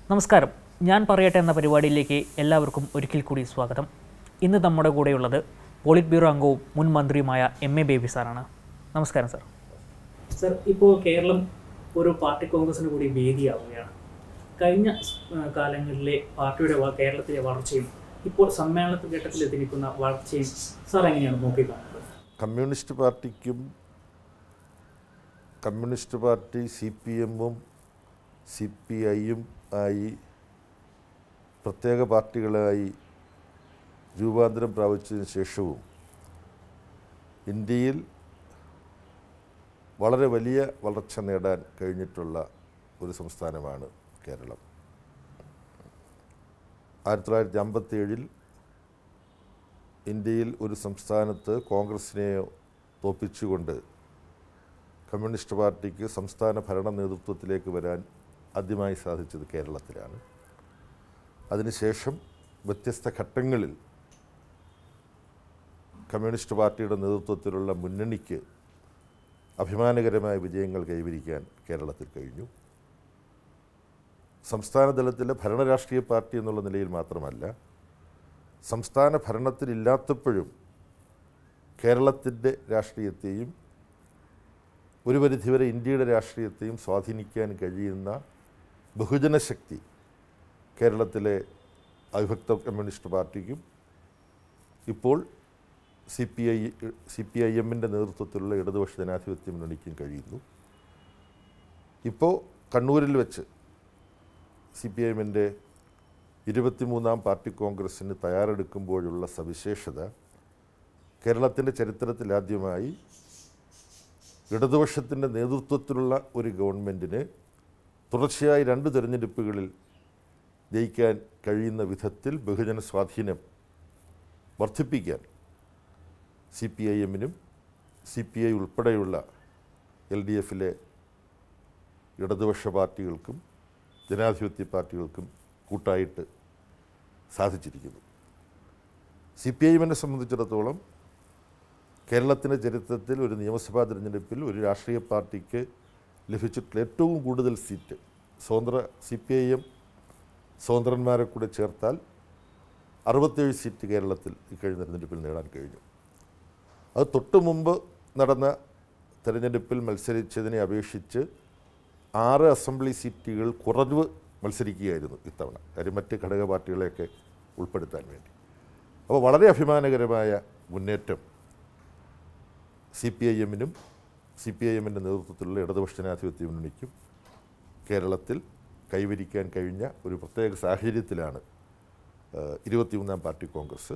നമസ്കാരം ഞാൻ പറയട്ടെ എന്ന പരിപാടിയിലേക്ക് എല്ലാവർക്കും ഒരിക്കൽ കൂടി സ്വാഗതം ഇന്ന് നമ്മുടെ കൂടെയുള്ളത് പോളിറ്റ് ബ്യൂറോ അംഗവും മുൻ മന്ത്രിയുമായ എം എ ബേബി സാറാണ് നമസ്കാരം സാർ സർ ഇപ്പോൾ കേരളം ഒരു പാർട്ടി കോൺഗ്രസിന് കൂടി വേദിയാവുകയാണ് കഴിഞ്ഞ ആ, കാലങ്ങളിലെ പാർട്ടിയുടെ വ- കേരളത്തിലെ വളർച്ചയും ഇപ്പോൾ സമ്മേളന ഘട്ടത്തിലെത്തി നിൽക്കുന്ന വളർച്ചയും സാർ എങ്ങനെയാണ് നോക്കിക്കാണുന്നത് കമ്മ്യൂണിസ്റ്റ് പാർട്ടിക്കും കമ്മ്യൂണിസ്റ്റ് പാർട്ടി സി പി എമ്മും സി പി ഐയും ആയി പ്രത്യേക പാർട്ടികളായി രൂപാന്തരം പ്രാപിച്ചതിന് ശേഷവും ഇന്ത്യയിൽ വളരെ വലിയ വളർച്ച നേടാൻ കഴിഞ്ഞിട്ടുള്ള ഒരു സംസ്ഥാനമാണ് കേരളം ആയിരത്തി തൊള്ളായിരത്തി അമ്പത്തി ഏഴിൽ ഇന്ത്യയിൽ ഒരു സംസ്ഥാനത്ത് കോൺഗ്രസിനെ തോപ്പിച്ചുകൊണ്ട് കമ്മ്യൂണിസ്റ്റ് പാർട്ടിക്ക് സംസ്ഥാന ഭരണ നേതൃത്വത്തിലേക്ക് വരാൻ ആദ്യമായി സാധിച്ചത് കേരളത്തിലാണ് അതിനുശേഷം വ്യത്യസ്ത ഘട്ടങ്ങളിൽ കമ്മ്യൂണിസ്റ്റ് പാർട്ടിയുടെ നേതൃത്വത്തിലുള്ള മുന്നണിക്ക് അഭിമാനകരമായ വിജയങ്ങൾ കൈവരിക്കാൻ കേരളത്തിൽ കഴിഞ്ഞു സംസ്ഥാന തലത്തിലെ ഭരണരാഷ്ട്രീയ പാർട്ടി എന്നുള്ള നിലയിൽ മാത്രമല്ല സംസ്ഥാന ഭരണത്തിലില്ലാത്തപ്പോഴും കേരളത്തിൻ്റെ രാഷ്ട്രീയത്തെയും ഒരു പരിധിവരെ ഇന്ത്യയുടെ രാഷ്ട്രീയത്തെയും സ്വാധീനിക്കാൻ കഴിയുന്ന ബഹുജനശക്തി കേരളത്തിലെ അവിഭക്ത കമ്മ്യൂണിസ്റ്റ് പാർട്ടിക്കും ഇപ്പോൾ C P I C P I എമ്മിൻ്റെ നേതൃത്വത്തിലുള്ള ഇടതുപക്ഷ ജനാധിപത്യ മുന്നണിക്കും കഴിയുന്നു ഇപ്പോൾ കണ്ണൂരിൽ വെച്ച് സി പി ഐ എമ്മിൻ്റെ ഇരുപത്തിമൂന്നാം പാർട്ടി കോൺഗ്രസ്സിന് തയ്യാറെടുക്കുമ്പോഴുള്ള സവിശേഷത കേരളത്തിൻ്റെ ചരിത്രത്തിലാദ്യമായി ഇടതുപക്ഷത്തിൻ്റെ നേതൃത്വത്തിലുള്ള ഒരു ഗവൺമെൻറ്റിന് തുടർച്ചയായി രണ്ട് തെരഞ്ഞെടുപ്പുകളിൽ ജയിക്കാൻ കഴിയുന്ന വിധത്തിൽ ബഹുജന സ്വാധീനം വർദ്ധിപ്പിക്കാൻ സി പി ഐ എമ്മിനും സി പി ഐ ഉൾപ്പെടെയുള്ള എൽ ഡി എഫിലെ ഇടതുപക്ഷ പാർട്ടികൾക്കും ജനാധിപത്യ പാർട്ടികൾക്കും കൂട്ടായിട്ട് സാധിച്ചിരിക്കുന്നു സി പി ഐ എമ്മിനെ സംബന്ധിച്ചിടത്തോളം കേരളത്തിൻ്റെ ചരിത്രത്തിൽ ഒരു നിയമസഭാ തിരഞ്ഞെടുപ്പിൽ ഒരു രാഷ്ട്രീയ പാർട്ടിക്ക് ലഭിച്ചിട്ടുള്ള ഏറ്റവും കൂടുതൽ സീറ്റ് സ്വതന്ത്ര സി പി ഐ എം സ്വതന്ത്രന്മാരെ കൂടെ ചേർത്താൽ അറുപത്തേഴ് സീറ്റ് കേരളത്തിൽ ഇക്കഴിഞ്ഞ തെരഞ്ഞെടുപ്പിൽ നേടാൻ കഴിഞ്ഞു അത് തൊട്ടു മുമ്പ് നടന്ന തെരഞ്ഞെടുപ്പിൽ മത്സരിച്ചതിനെ അപേക്ഷിച്ച് ആറ് അസംബ്ലി സീറ്റുകൾ കുറവ് മത്സരിക്കുകയായിരുന്നു ഇത്തവണ കാര്യം മറ്റ് ഘടക പാർട്ടികളെയൊക്കെ ഉൾപ്പെടുത്താൻ വേണ്ടി അപ്പോൾ വളരെ അഭിമാനകരമായ മുന്നേറ്റം സി പി ഐ എമ്മിനും സി പി ഐ എമ്മിൻ്റെ നേതൃത്വത്തിലുള്ള ഇടതുപക്ഷ ജനാധിപത്യ മുന്നണിക്കും കേരളത്തിൽ കൈവരിക്കാൻ കഴിഞ്ഞ ഒരു പ്രത്യേക സാഹചര്യത്തിലാണ് ഏഹ്, ഇരുപത്തിമൂന്നാം പാർട്ടി കോൺഗ്രസ്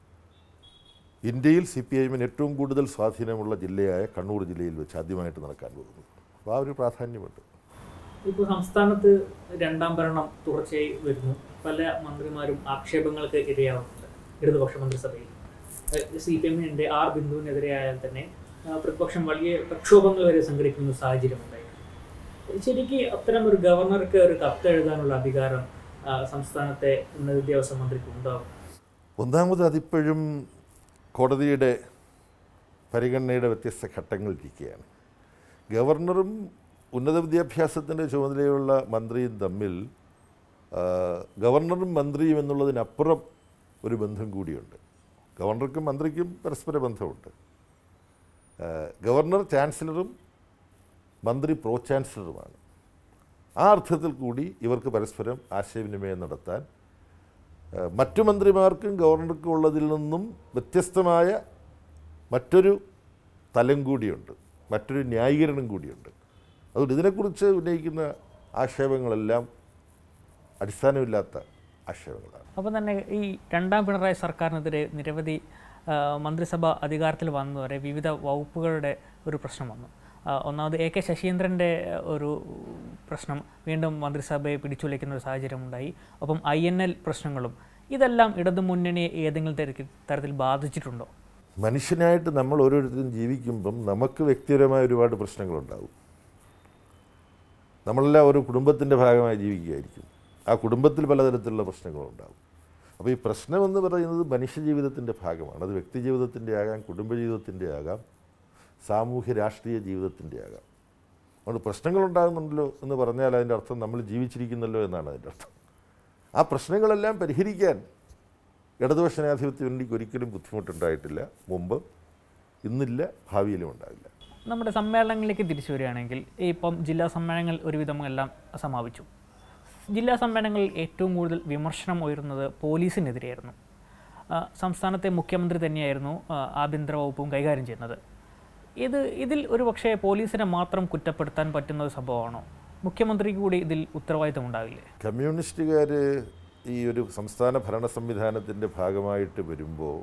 ഇന്ത്യയിൽ സി പി ഐ എമ്മിന് ഏറ്റവും കൂടുതൽ സ്വാധീനമുള്ള ജില്ലയായ കണ്ണൂർ ജില്ലയിൽ വെച്ച് ആദ്യമായിട്ട് നടക്കാൻ പോകുന്നു അപ്പോൾ ആ ഒരു പ്രാധാന്യമുണ്ട് ഇപ്പോൾ സംസ്ഥാനത്ത് രണ്ടാം ഭരണം തുടർച്ചയായി വരുന്നു പല മന്ത്രിമാരും ആക്ഷേപങ്ങൾക്ക് ഇരയാവുന്നുണ്ട് ഇടതുപക്ഷ മന്ത്രിസഭയിൽ സി പി എമ്മിൻ്റെ ആർ ബിന്ദുവിനെതിരെയായാൽ തന്നെ ആ, പ്രതിപക്ഷം വലിയ പ്രക്ഷോഭങ്ങൾ വരെ സംഘടിപ്പിക്കുന്ന സാഹചര്യമുണ്ടായി ശരിക്ക് അത്തരം ഒരു ഗവർണർക്ക് ഒരു കത്ത് എഴുതാനുള്ള അധികാരം ആ, സംസ്ഥാനത്തെ ഉന്നത വിദ്യാഭ്യാസ മന്ത്രിക്ക് ഉണ്ടാവും ഒന്നാമത് അതിപ്പോഴും കോടതിയുടെ പരിഗണനയുടെ വ്യത്യസ്ത ഘട്ടങ്ങളിലിരിക്കുകയാണ് ഗവർണറും ഉന്നത വിദ്യാഭ്യാസത്തിൻ്റെ ചുമതലയുള്ള മന്ത്രിയും തമ്മിൽ ആ, ഗവർണറും മന്ത്രിയും എന്നുള്ളതിനപ്പുറം ഒരു ബന്ധം കൂടിയുണ്ട് ഗവർണർക്കും മന്ത്രിക്കും പരസ്പര ബന്ധമുണ്ട് ആ, ഗവർണർ ചാൻസലറും മന്ത്രി പ്രോ ചാൻസലറുമാണ് ആ അർത്ഥത്തിൽ കൂടി ഇവർക്ക് പരസ്പരം ആശയവിനിമയം നടത്താൻ ഏഹ് മറ്റു മന്ത്രിമാർക്കും ഗവർണർക്കും ഉള്ളതിൽ നിന്നും വ്യത്യസ്തമായ മറ്റൊരു തലം കൂടിയുണ്ട് മറ്റൊരു ന്യായീകരണം കൂടിയുണ്ട് അതുകൊണ്ട് ഇതിനെക്കുറിച്ച് ഉന്നയിക്കുന്ന ആക്ഷേപങ്ങളെല്ലാം അടിസ്ഥാനമില്ലാത്ത ആക്ഷേപങ്ങളാണ് അപ്പോൾ തന്നെ ഈ രണ്ടാം പിണറായി സർക്കാരിനെതിരെ നിരവധി ആ, മന്ത്രിസഭ അധികാരത്തിൽ വന്നതുവരെ വിവിധ വകുപ്പുകളുടെ ഒരു പ്രശ്നം വന്നു ആ, ഒന്നാമത് എ കെ ശശീന്ദ്രൻ്റെ ഒരു പ്രശ്നം വീണ്ടും മന്ത്രിസഭയെ പിടിച്ചുലയ്ക്കുന്ന ഒരു സാഹചര്യമുണ്ടായി ഒപ്പം ഐ എൻ എൽ പ്രശ്നങ്ങളും ഇതെല്ലാം ഇടതുമുന്നണിയെ ഏതെങ്കിലും തരത്തിൽ തരത്തിൽ ബാധിച്ചിട്ടുണ്ടോ മനുഷ്യനായിട്ട് നമ്മൾ ഓരോരുത്തരും ജീവിക്കുമ്പം നമുക്ക് വ്യക്തിപരമായ ഒരുപാട് പ്രശ്നങ്ങളുണ്ടാവും നമ്മളെല്ലാം ഒരു കുടുംബത്തിൻ്റെ ഭാഗമായി ജീവിക്കുകയായിരിക്കും ആ കുടുംബത്തിൽ പലതരത്തിലുള്ള പ്രശ്നങ്ങളുണ്ടാവും അപ്പോൾ ഈ പ്രശ്നമെന്ന് പറയുന്നത് മനുഷ്യജീവിതത്തിൻ്റെ ഭാഗമാണ് അത് വ്യക്തി ജീവിതത്തിൻ്റെ ആകാം കുടുംബജീവിതത്തിൻ്റെ ആകാം സാമൂഹ്യ രാഷ്ട്രീയ ജീവിതത്തിൻ്റെ ആകാം അതുകൊണ്ട് പ്രശ്നങ്ങളുണ്ടാകുന്നുണ്ടല്ലോ എന്ന് പറഞ്ഞാൽ അതിൻ്റെ അർത്ഥം നമ്മൾ ജീവിച്ചിരിക്കുന്നല്ലോ എന്നാണ് അതിൻ്റെ അർത്ഥം ആ പ്രശ്നങ്ങളെല്ലാം പരിഹരിക്കാൻ ഇടതുപക്ഷ ജനാധിപത്യ മുന്നണിക്ക് ഒരിക്കലും ബുദ്ധിമുട്ടുണ്ടായിട്ടില്ല മുമ്പ് ഇന്നില്ല ഭാവിയിലും ഉണ്ടാവില്ല നമ്മുടെ സമ്മേളനങ്ങളിലേക്ക് തിരിച്ചു വരികയാണെങ്കിൽ ഇപ്പം ജില്ലാ സമ്മേളനങ്ങൾ ഒരുവിധം എല്ലാം സമാപിച്ചു ജില്ലാ സമ്മേളനങ്ങളിൽ ഏറ്റവും കൂടുതൽ വിമർശനം ഉയർന്നത് പോലീസിനെതിരെയായിരുന്നു ആ, സംസ്ഥാനത്തെ മുഖ്യമന്ത്രി തന്നെയായിരുന്നു ആ, ആഭ്യന്തര വകുപ്പും കൈകാര്യം ചെയ്യുന്നത് ഇത് ഇതിൽ ഒരു പക്ഷേ പോലീസിനെ മാത്രം കുറ്റപ്പെടുത്താൻ പറ്റുന്ന ഒരു സംഭവമാണോ മുഖ്യമന്ത്രിക്ക് കൂടി ഇതിൽ ഉത്തരവാദിത്തം ഉണ്ടാവില്ലേ കമ്മ്യൂണിസ്റ്റുകാർ ഈ ഒരു സംസ്ഥാന ഭരണ സംവിധാനത്തിൻ്റെ ഭാഗമായിട്ട് വരുമ്പോൾ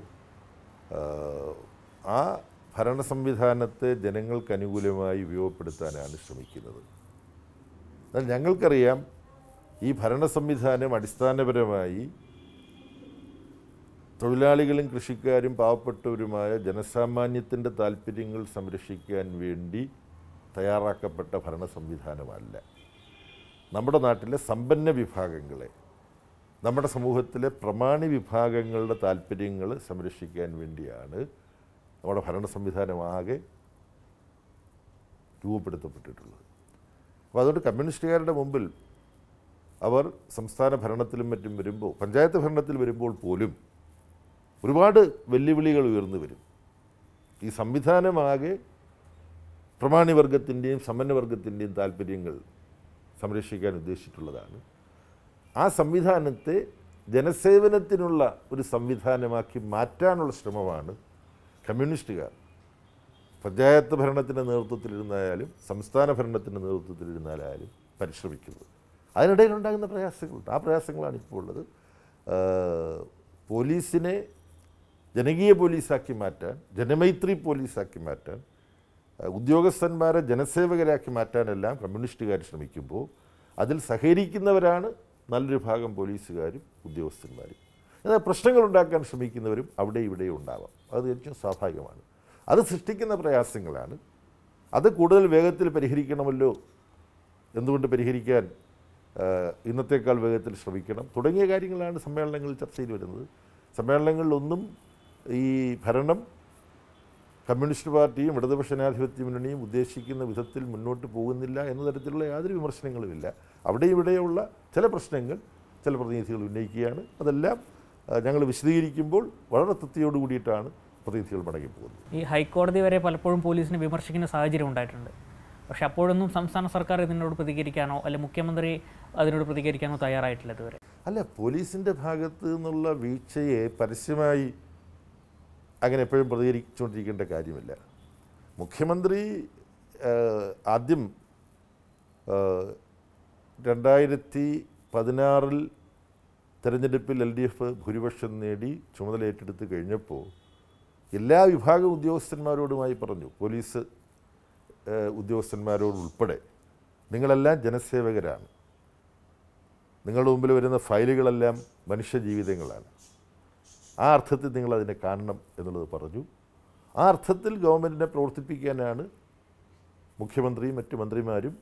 ആ ഭരണ സംവിധാനത്തെ ജനങ്ങൾക്ക് അനുകൂലമായി ഉപയോഗപ്പെടുത്താനാണ് ശ്രമിക്കുന്നത് എന്നാൽ ഞങ്ങൾക്കറിയാം ഈ ഭരണ സംവിധാനം അടിസ്ഥാനപരമായി തൊഴിലാളികളും കൃഷിക്കാരും പാവപ്പെട്ടവരുമായ ജനസാമാന്യത്തിൻ്റെ താല്പര്യങ്ങൾ സംരക്ഷിക്കാൻ വേണ്ടി തയ്യാറാക്കപ്പെട്ട ഭരണ സംവിധാനമല്ല നമ്മുടെ നാട്ടിലെ സമ്പന്ന വിഭാഗങ്ങളെ നമ്മുടെ സമൂഹത്തിലെ പ്രമാണി വിഭാഗങ്ങളുടെ താല്പര്യങ്ങൾ സംരക്ഷിക്കാൻ വേണ്ടിയാണ് നമ്മുടെ ഭരണ സംവിധാനമാകെ രൂപപ്പെടുത്തപ്പെട്ടിട്ടുള്ളത് അപ്പോൾ അതുകൊണ്ട് കമ്മ്യൂണിസ്റ്റുകാരുടെ മുമ്പിൽ അവർ സംസ്ഥാന ഭരണത്തിലും മറ്റും വരുമ്പോൾ പഞ്ചായത്ത് ഭരണത്തിൽ വരുമ്പോൾ പോലും ഒരുപാട് വെല്ലുവിളികൾ ഉയർന്നു വരും ഈ സംവിധാനമാകെ പ്രമാണിവർഗത്തിൻ്റെയും സമ്പന്നവർഗത്തിൻ്റെയും താല്പര്യങ്ങൾ സംരക്ഷിക്കാൻ ഉദ്ദേശിച്ചിട്ടുള്ളതാണ് ആ സംവിധാനത്തെ ജനസേവനത്തിനുള്ള ഒരു സംവിധാനമാക്കി മാറ്റാനുള്ള ശ്രമമാണ് കമ്മ്യൂണിസ്റ്റുകാർ പഞ്ചായത്ത് ഭരണത്തിൻ്റെ നേതൃത്വത്തിലിരുന്നായാലും സംസ്ഥാന ഭരണത്തിൻ്റെ നേതൃത്വത്തിലിരുന്നാലായാലും പരിശ്രമിക്കുന്നത് അതിനിടയിലുണ്ടാകുന്ന പ്രയാസങ്ങളുണ്ട് ആ പ്രയാസങ്ങളാണ് ഇപ്പോൾ ഉള്ളത് ആ, പോലീസിനെ ജനകീയ പോലീസാക്കി മാറ്റാൻ ജനമൈത്രി പോലീസാക്കി മാറ്റാൻ ആ, ഉദ്യോഗസ്ഥന്മാരെ ജനസേവകരാക്കി മാറ്റാനെല്ലാം കമ്മ്യൂണിസ്റ്റുകാർ ശ്രമിക്കുമ്പോൾ അതിൽ സഹകരിക്കുന്നവരാണ് നല്ലൊരു ഭാഗം പോലീസുകാരും ഉദ്യോഗസ്ഥന്മാരും എന്നാൽ പ്രശ്നങ്ങൾ ഉണ്ടാക്കാൻ ശ്രമിക്കുന്നവരും അവിടെ ഇവിടെയും ഉണ്ടാവാം അത് ഏറ്റവും സ്വാഭാവികമാണ് അത് സൃഷ്ടിക്കുന്ന പ്രയാസങ്ങളാണ് അത് കൂടുതൽ വേഗത്തിൽ പരിഹരിക്കണമല്ലോ എന്തുകൊണ്ട് പരിഹരിക്കാൻ ആ, ഇന്നത്തേക്കാൾ വേഗത്തിൽ ശ്രമിക്കണം തുടങ്ങിയ കാര്യങ്ങളാണ് സമ്മേളനങ്ങളിൽ ചർച്ചയിൽ വരുന്നത് സമ്മേളനങ്ങളിലൊന്നും ഈ ഭരണം കമ്മ്യൂണിസ്റ്റ് പാർട്ടിയും ഇടതുപക്ഷ ജനാധിപത്യ മുന്നണിയും ഉദ്ദേശിക്കുന്ന വിധത്തിൽ മുന്നോട്ട് പോകുന്നില്ല എന്ന തരത്തിലുള്ള യാതൊരു വിമർശനങ്ങളുമില്ല അവിടെ ഇവിടെയുള്ള ചില പ്രശ്നങ്ങൾ ചില പ്രതിനിധികൾ ഉന്നയിക്കുകയാണ് അതെല്ലാം ഞങ്ങൾ വിശദീകരിക്കുമ്പോൾ വളരെ തൃപ്തിയോട് കൂടിയിട്ടാണ് പ്രതിനിധികൾ മടങ്ങി പോകുന്നത് ഈ ഹൈക്കോടതി വരെ പലപ്പോഴും പോലീസിനെ വിമർശിക്കുന്ന സാഹചര്യം ഉണ്ടായിട്ടുണ്ട് പക്ഷെ അപ്പോഴൊന്നും സംസ്ഥാന സർക്കാർ ഇതിനോട് പ്രതികരിക്കാനോ അല്ലെ മുഖ്യമന്ത്രി അതിനോട് പ്രതികരിക്കാനോ തയ്യാറായിട്ടില്ല ഇതുവരെ അല്ല പോലീസിൻ്റെ ഭാഗത്ത് നിന്നുള്ള വീഴ്ചയെ പരസ്യമായി അങ്ങനെ എപ്പോഴും പ്രതികരിച്ചുകൊണ്ടിരിക്കേണ്ട കാര്യമില്ല മുഖ്യമന്ത്രി ആ, ആദ്യം ആ, രണ്ടായിരത്തി പതിനാറിൽ തെരഞ്ഞെടുപ്പിൽ എൽ ഡി എഫ് ഭൂരിപക്ഷം നേടി ചുമതല ഏറ്റെടുത്ത് കഴിഞ്ഞപ്പോൾ എല്ലാ വിഭാഗം ഉദ്യോഗസ്ഥന്മാരോടുമായി പറഞ്ഞു പോലീസ് ആ, ഉദ്യോഗസ്ഥന്മാരോടുൾപ്പെടെ നിങ്ങളെല്ലാം ജനസേവകരാണ് നിങ്ങളുടെ മുമ്പിൽ വരുന്ന ഫയലുകളെല്ലാം മനുഷ്യജീവിതങ്ങളാണ് ആ അർത്ഥത്തിൽ നിങ്ങൾ അതിനെ കാണണം എന്നുള്ളത് പറഞ്ഞു ആ അർത്ഥത്തിൽ ഗവൺമെൻറ്റിനെ പ്രവർത്തിപ്പിക്കാനാണ് മുഖ്യമന്ത്രിയും മറ്റു മന്ത്രിമാരും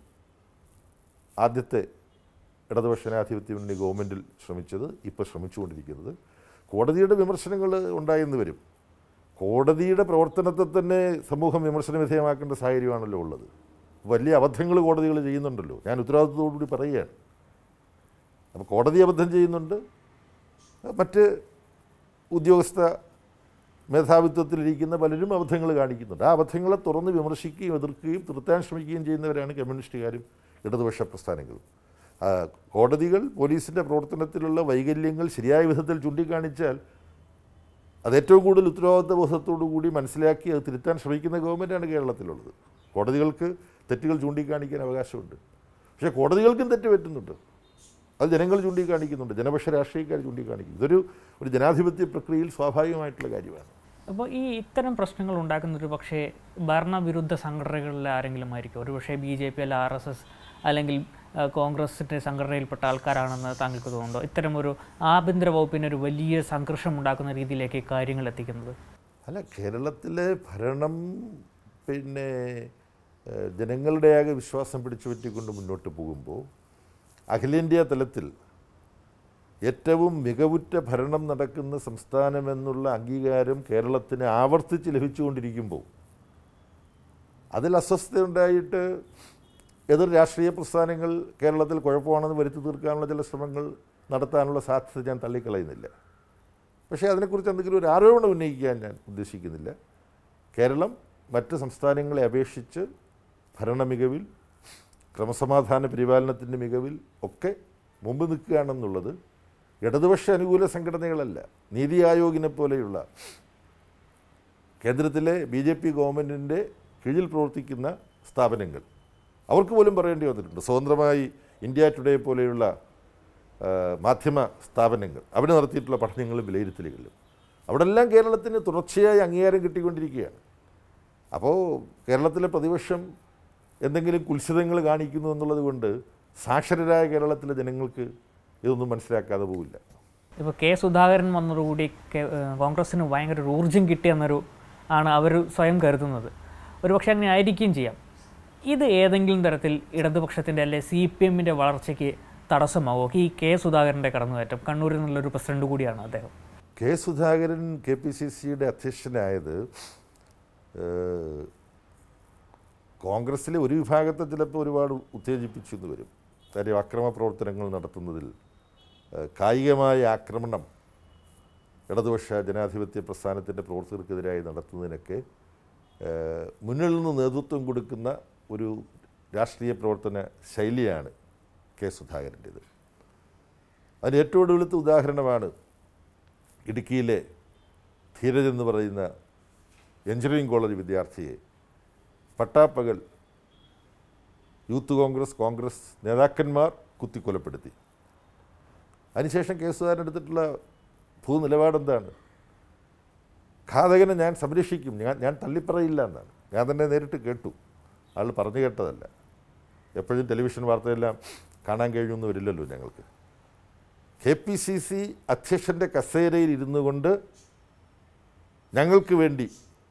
ആദ്യത്തെ ഇടതുപക്ഷ ജനാധിപത്യ മുന്നണി ഗവൺമെൻറ്റിൽ ശ്രമിച്ചത് ഇപ്പോൾ ശ്രമിച്ചുകൊണ്ടിരിക്കുന്നത് കോടതിയുടെ വിമർശനങ്ങൾ ഉണ്ടായെന്ന് വരും കോടതിയുടെ പ്രവർത്തനത്തെ തന്നെ സമൂഹം വിമർശന വിധേയമാക്കേണ്ട സാഹചര്യമാണല്ലോ ഉള്ളത് വലിയ അബദ്ധങ്ങൾ കോടതികൾ ചെയ്യുന്നുണ്ടല്ലോ ഞാൻ ഉത്തരവാദിത്വത്തോടുകൂടി പറയുകയാണ് അപ്പോൾ കോടതി അബദ്ധം ചെയ്യുന്നുണ്ട് മറ്റ് ഉദ്യോഗസ്ഥ മേധാവിത്വത്തിലിരിക്കുന്ന പലരും അബദ്ധങ്ങൾ കാണിക്കുന്നുണ്ട് ആ അബദ്ധങ്ങളെ തുറന്ന് വിമർശിക്കുകയും എതിർക്കുകയും തിരുത്താൻ ശ്രമിക്കുകയും ചെയ്യുന്നവരാണ് കമ്മ്യൂണിസ്റ്റുകാരും ഇടതുപക്ഷ പ്രസ്ഥാനങ്ങളും ആ, കോടതികൾ പോലീസിൻ്റെ പ്രവർത്തനത്തിലുള്ള വൈകല്യങ്ങൾ ശരിയായ വിധത്തിൽ ചൂണ്ടിക്കാണിച്ചാൽ അത് ഏറ്റവും കൂടുതൽ ഉത്തരവാദിത്വ ബോധത്തോടു കൂടി മനസ്സിലാക്കി അത് തിരുത്താൻ ശ്രമിക്കുന്ന ഗവൺമെൻറ്റാണ് കേരളത്തിലുള്ളത് കോടതികൾക്ക് തെറ്റുകൾ ചൂണ്ടിക്കാണിക്കാൻ അവകാശമുണ്ട് പക്ഷേ കോടതികൾക്കും തെറ്റ് പറ്റുന്നുണ്ട് അത് ജനങ്ങൾ ചൂണ്ടിക്കാണിക്കുന്നുണ്ട് ജനപക്ഷ രാഷ്ട്രീയക്കാർ ചൂണ്ടിക്കാണിക്കുന്നു ഇതൊരു ഒരു ജനാധിപത്യ പ്രക്രിയയിൽ സ്വാഭാവികമായിട്ടുള്ള കാര്യമാണ് അപ്പോൾ ഈ ഇത്തരം പ്രശ്നങ്ങൾ ഉണ്ടാക്കുന്നത് പക്ഷേ ഭരണവിരുദ്ധ സംഘടനകളിൽ ആരെങ്കിലും ആയിരിക്കും ഒരു പക്ഷേ ബി ജെ പി അല്ല ആർ എസ് എസ് അല്ലെങ്കിൽ ആ, കോൺഗ്രസിൻ്റെ സംഘടനയിൽപ്പെട്ട ആൾക്കാരാണെന്ന് താങ്കൾക്ക് തോന്നുന്നുണ്ടോ ഇത്തരം ഒരു ആഭ്യന്തര വകുപ്പിന് ഒരു വലിയ സംഘർഷം ഉണ്ടാക്കുന്ന രീതിയിലേക്ക് കാര്യങ്ങൾ എത്തിക്കുന്നത് അല്ല കേരളത്തിലെ ഭരണം പിന്നെ ഏഹ്, ജനങ്ങളുടെയാകെ വിശ്വാസം പിടിച്ചു പറ്റിക്കൊണ്ട് മുന്നോട്ട് പോകുമ്പോൾ അഖിലേന്ത്യാ തലത്തിൽ ഏറ്റവും മികവുറ്റ ഭരണം നടക്കുന്ന സംസ്ഥാനമെന്നുള്ള അംഗീകാരം കേരളത്തിന് ആവർത്തിച്ച് ലഭിച്ചുകൊണ്ടിരിക്കുമ്പോൾ അതിൽ അസ്വസ്ഥതയുണ്ടായിട്ട് എതിർ രാഷ്ട്രീയ പ്രസ്ഥാനങ്ങൾ കേരളത്തിൽ കുഴപ്പമാണെന്ന് വരുത്തി തീർക്കാനുള്ള ചില ശ്രമങ്ങൾ നടത്താനുള്ള സാധ്യത ഞാൻ തള്ളിക്കളയുന്നില്ല പക്ഷേ അതിനെക്കുറിച്ച് എന്തെങ്കിലും ഒരു ആരോപണം ഉന്നയിക്കാൻ ഞാൻ ഉദ്ദേശിക്കുന്നില്ല കേരളം മറ്റ് സംസ്ഥാനങ്ങളെ അപേക്ഷിച്ച് ഭരണ മികവിൽ ക്രമസമാധാന പരിപാലനത്തിൻ്റെ മികവിൽ ഒക്കെ മുമ്പ് നിൽക്കുകയാണെന്നുള്ളത് ഇടതുപക്ഷ അനുകൂല സംഘടനകളല്ല നീതി ആയോഗിനെ പോലെയുള്ള കേന്ദ്രത്തിലെ ബി ജെ പി ഗവൺമെൻറ്റിൻ്റെ കീഴിൽ പ്രവർത്തിക്കുന്ന സ്ഥാപനങ്ങൾ അവർക്ക് പോലും പറയേണ്ടി വന്നിട്ടുണ്ട് സ്വതന്ത്രമായി ഇന്ത്യ ടുഡേ പോലെയുള്ള ആ, മാധ്യമ സ്ഥാപനങ്ങൾ അവിടെ നടത്തിയിട്ടുള്ള പഠനങ്ങളും വിലയിരുത്തലുകളിലും അവിടെ എല്ലാം കേരളത്തിന് തുടർച്ചയായി അംഗീകാരം കിട്ടിക്കൊണ്ടിരിക്കുകയാണ് അപ്പോൾ കേരളത്തിലെ പ്രതിപക്ഷം എന്തെങ്കിലും കുൽസിതങ്ങൾ കാണിക്കുന്നു എന്നുള്ളത് കൊണ്ട് സാക്ഷരരായ കേരളത്തിലെ ജനങ്ങൾക്ക് ഇതൊന്നും മനസ്സിലാക്കാതെ പോവില്ല ഇപ്പോൾ കെ സുധാകരൻ വന്നതോടുകൂടി കെ- ഏഹ് കോൺഗ്രസ്സിന് ഭയങ്കര ഒരു ഊർജ്ജം കിട്ടിയെന്നൊരു ആണ് അവർ സ്വയം കരുതുന്നത് ഒരുപക്ഷെ അങ്ങനെ ആയിരിക്കുകയും ചെയ്യാം ഇത് ഏതെങ്കിലും തരത്തിൽ ഇടതുപക്ഷത്തിൻ്റെ അല്ലെ സി പി എമ്മിൻ്റെ വളർച്ചയ്ക്ക് തടസ്സമാവോ ഈ കെ സുധാകരൻ്റെ കടന്നുകയറ്റം കണ്ണൂരിൽ നിന്നുള്ളൊരു പ്രസിഡന്റ് കൂടിയാണ് അദ്ദേഹം K Sudhakaran K P C സിയുടെ അധ്യക്ഷനായത് ഏഹ്, കോൺഗ്രസ്സിലെ ഒരു വിഭാഗത്തെ ചിലപ്പോൾ ഒരുപാട് ഉത്തേജിപ്പിച്ചു എന്ന് വരും കാര്യം അക്രമ പ്രവർത്തനങ്ങൾ നടത്തുന്നതിൽ ഏഹ്, കായികമായ ആക്രമണം ഇടതുപക്ഷ ജനാധിപത്യ പ്രസ്ഥാനത്തിൻ്റെ പ്രവർത്തകർക്കെതിരായി നടത്തുന്നതിനൊക്കെ ഏഹ്, മുന്നിൽ നിന്ന് നേതൃത്വം കൊടുക്കുന്ന ഒരു രാഷ്ട്രീയ പ്രവർത്തന ശൈലിയാണ് കെ സുധാകരൻ്റേത് അതിന് ഏറ്റവും ഒടുവിലത്തെ ഉദാഹരണമാണ് ഇടുക്കിയിലെ ധീരജ് എന്ന് പറയുന്ന എഞ്ചിനീയറിംഗ് കോളേജ് വിദ്യാർത്ഥിയെ പട്ടാപ്പകൽ യൂത്ത് കോൺഗ്രസ് കോൺഗ്രസ് നേതാക്കന്മാർ കുത്തിക്കൊലപ്പെടുത്തി അതിനുശേഷം കേസുകാരൻ എടുത്തിട്ടുള്ള ഭൂ നിലപാടെന്താണ് ഘാതകനെ ഞാൻ സംരക്ഷിക്കും ഞാൻ ഞാൻ തള്ളിപ്പറയില്ല എന്നാണ് ഞാൻ തന്നെ നേരിട്ട് കേട്ടു ആൾ പറഞ്ഞു കേട്ടതല്ല എപ്പോഴും ടെലിവിഷൻ വാർത്തയെല്ലാം കാണാൻ കഴിയുമെന്ന് വരില്ലല്ലോ ഞങ്ങൾക്ക് കെ പി സി സി അധ്യക്ഷൻ്റെ കസേരയിൽ ഇരുന്നു കൊണ്ട് ഞങ്ങൾക്ക് വേണ്ടി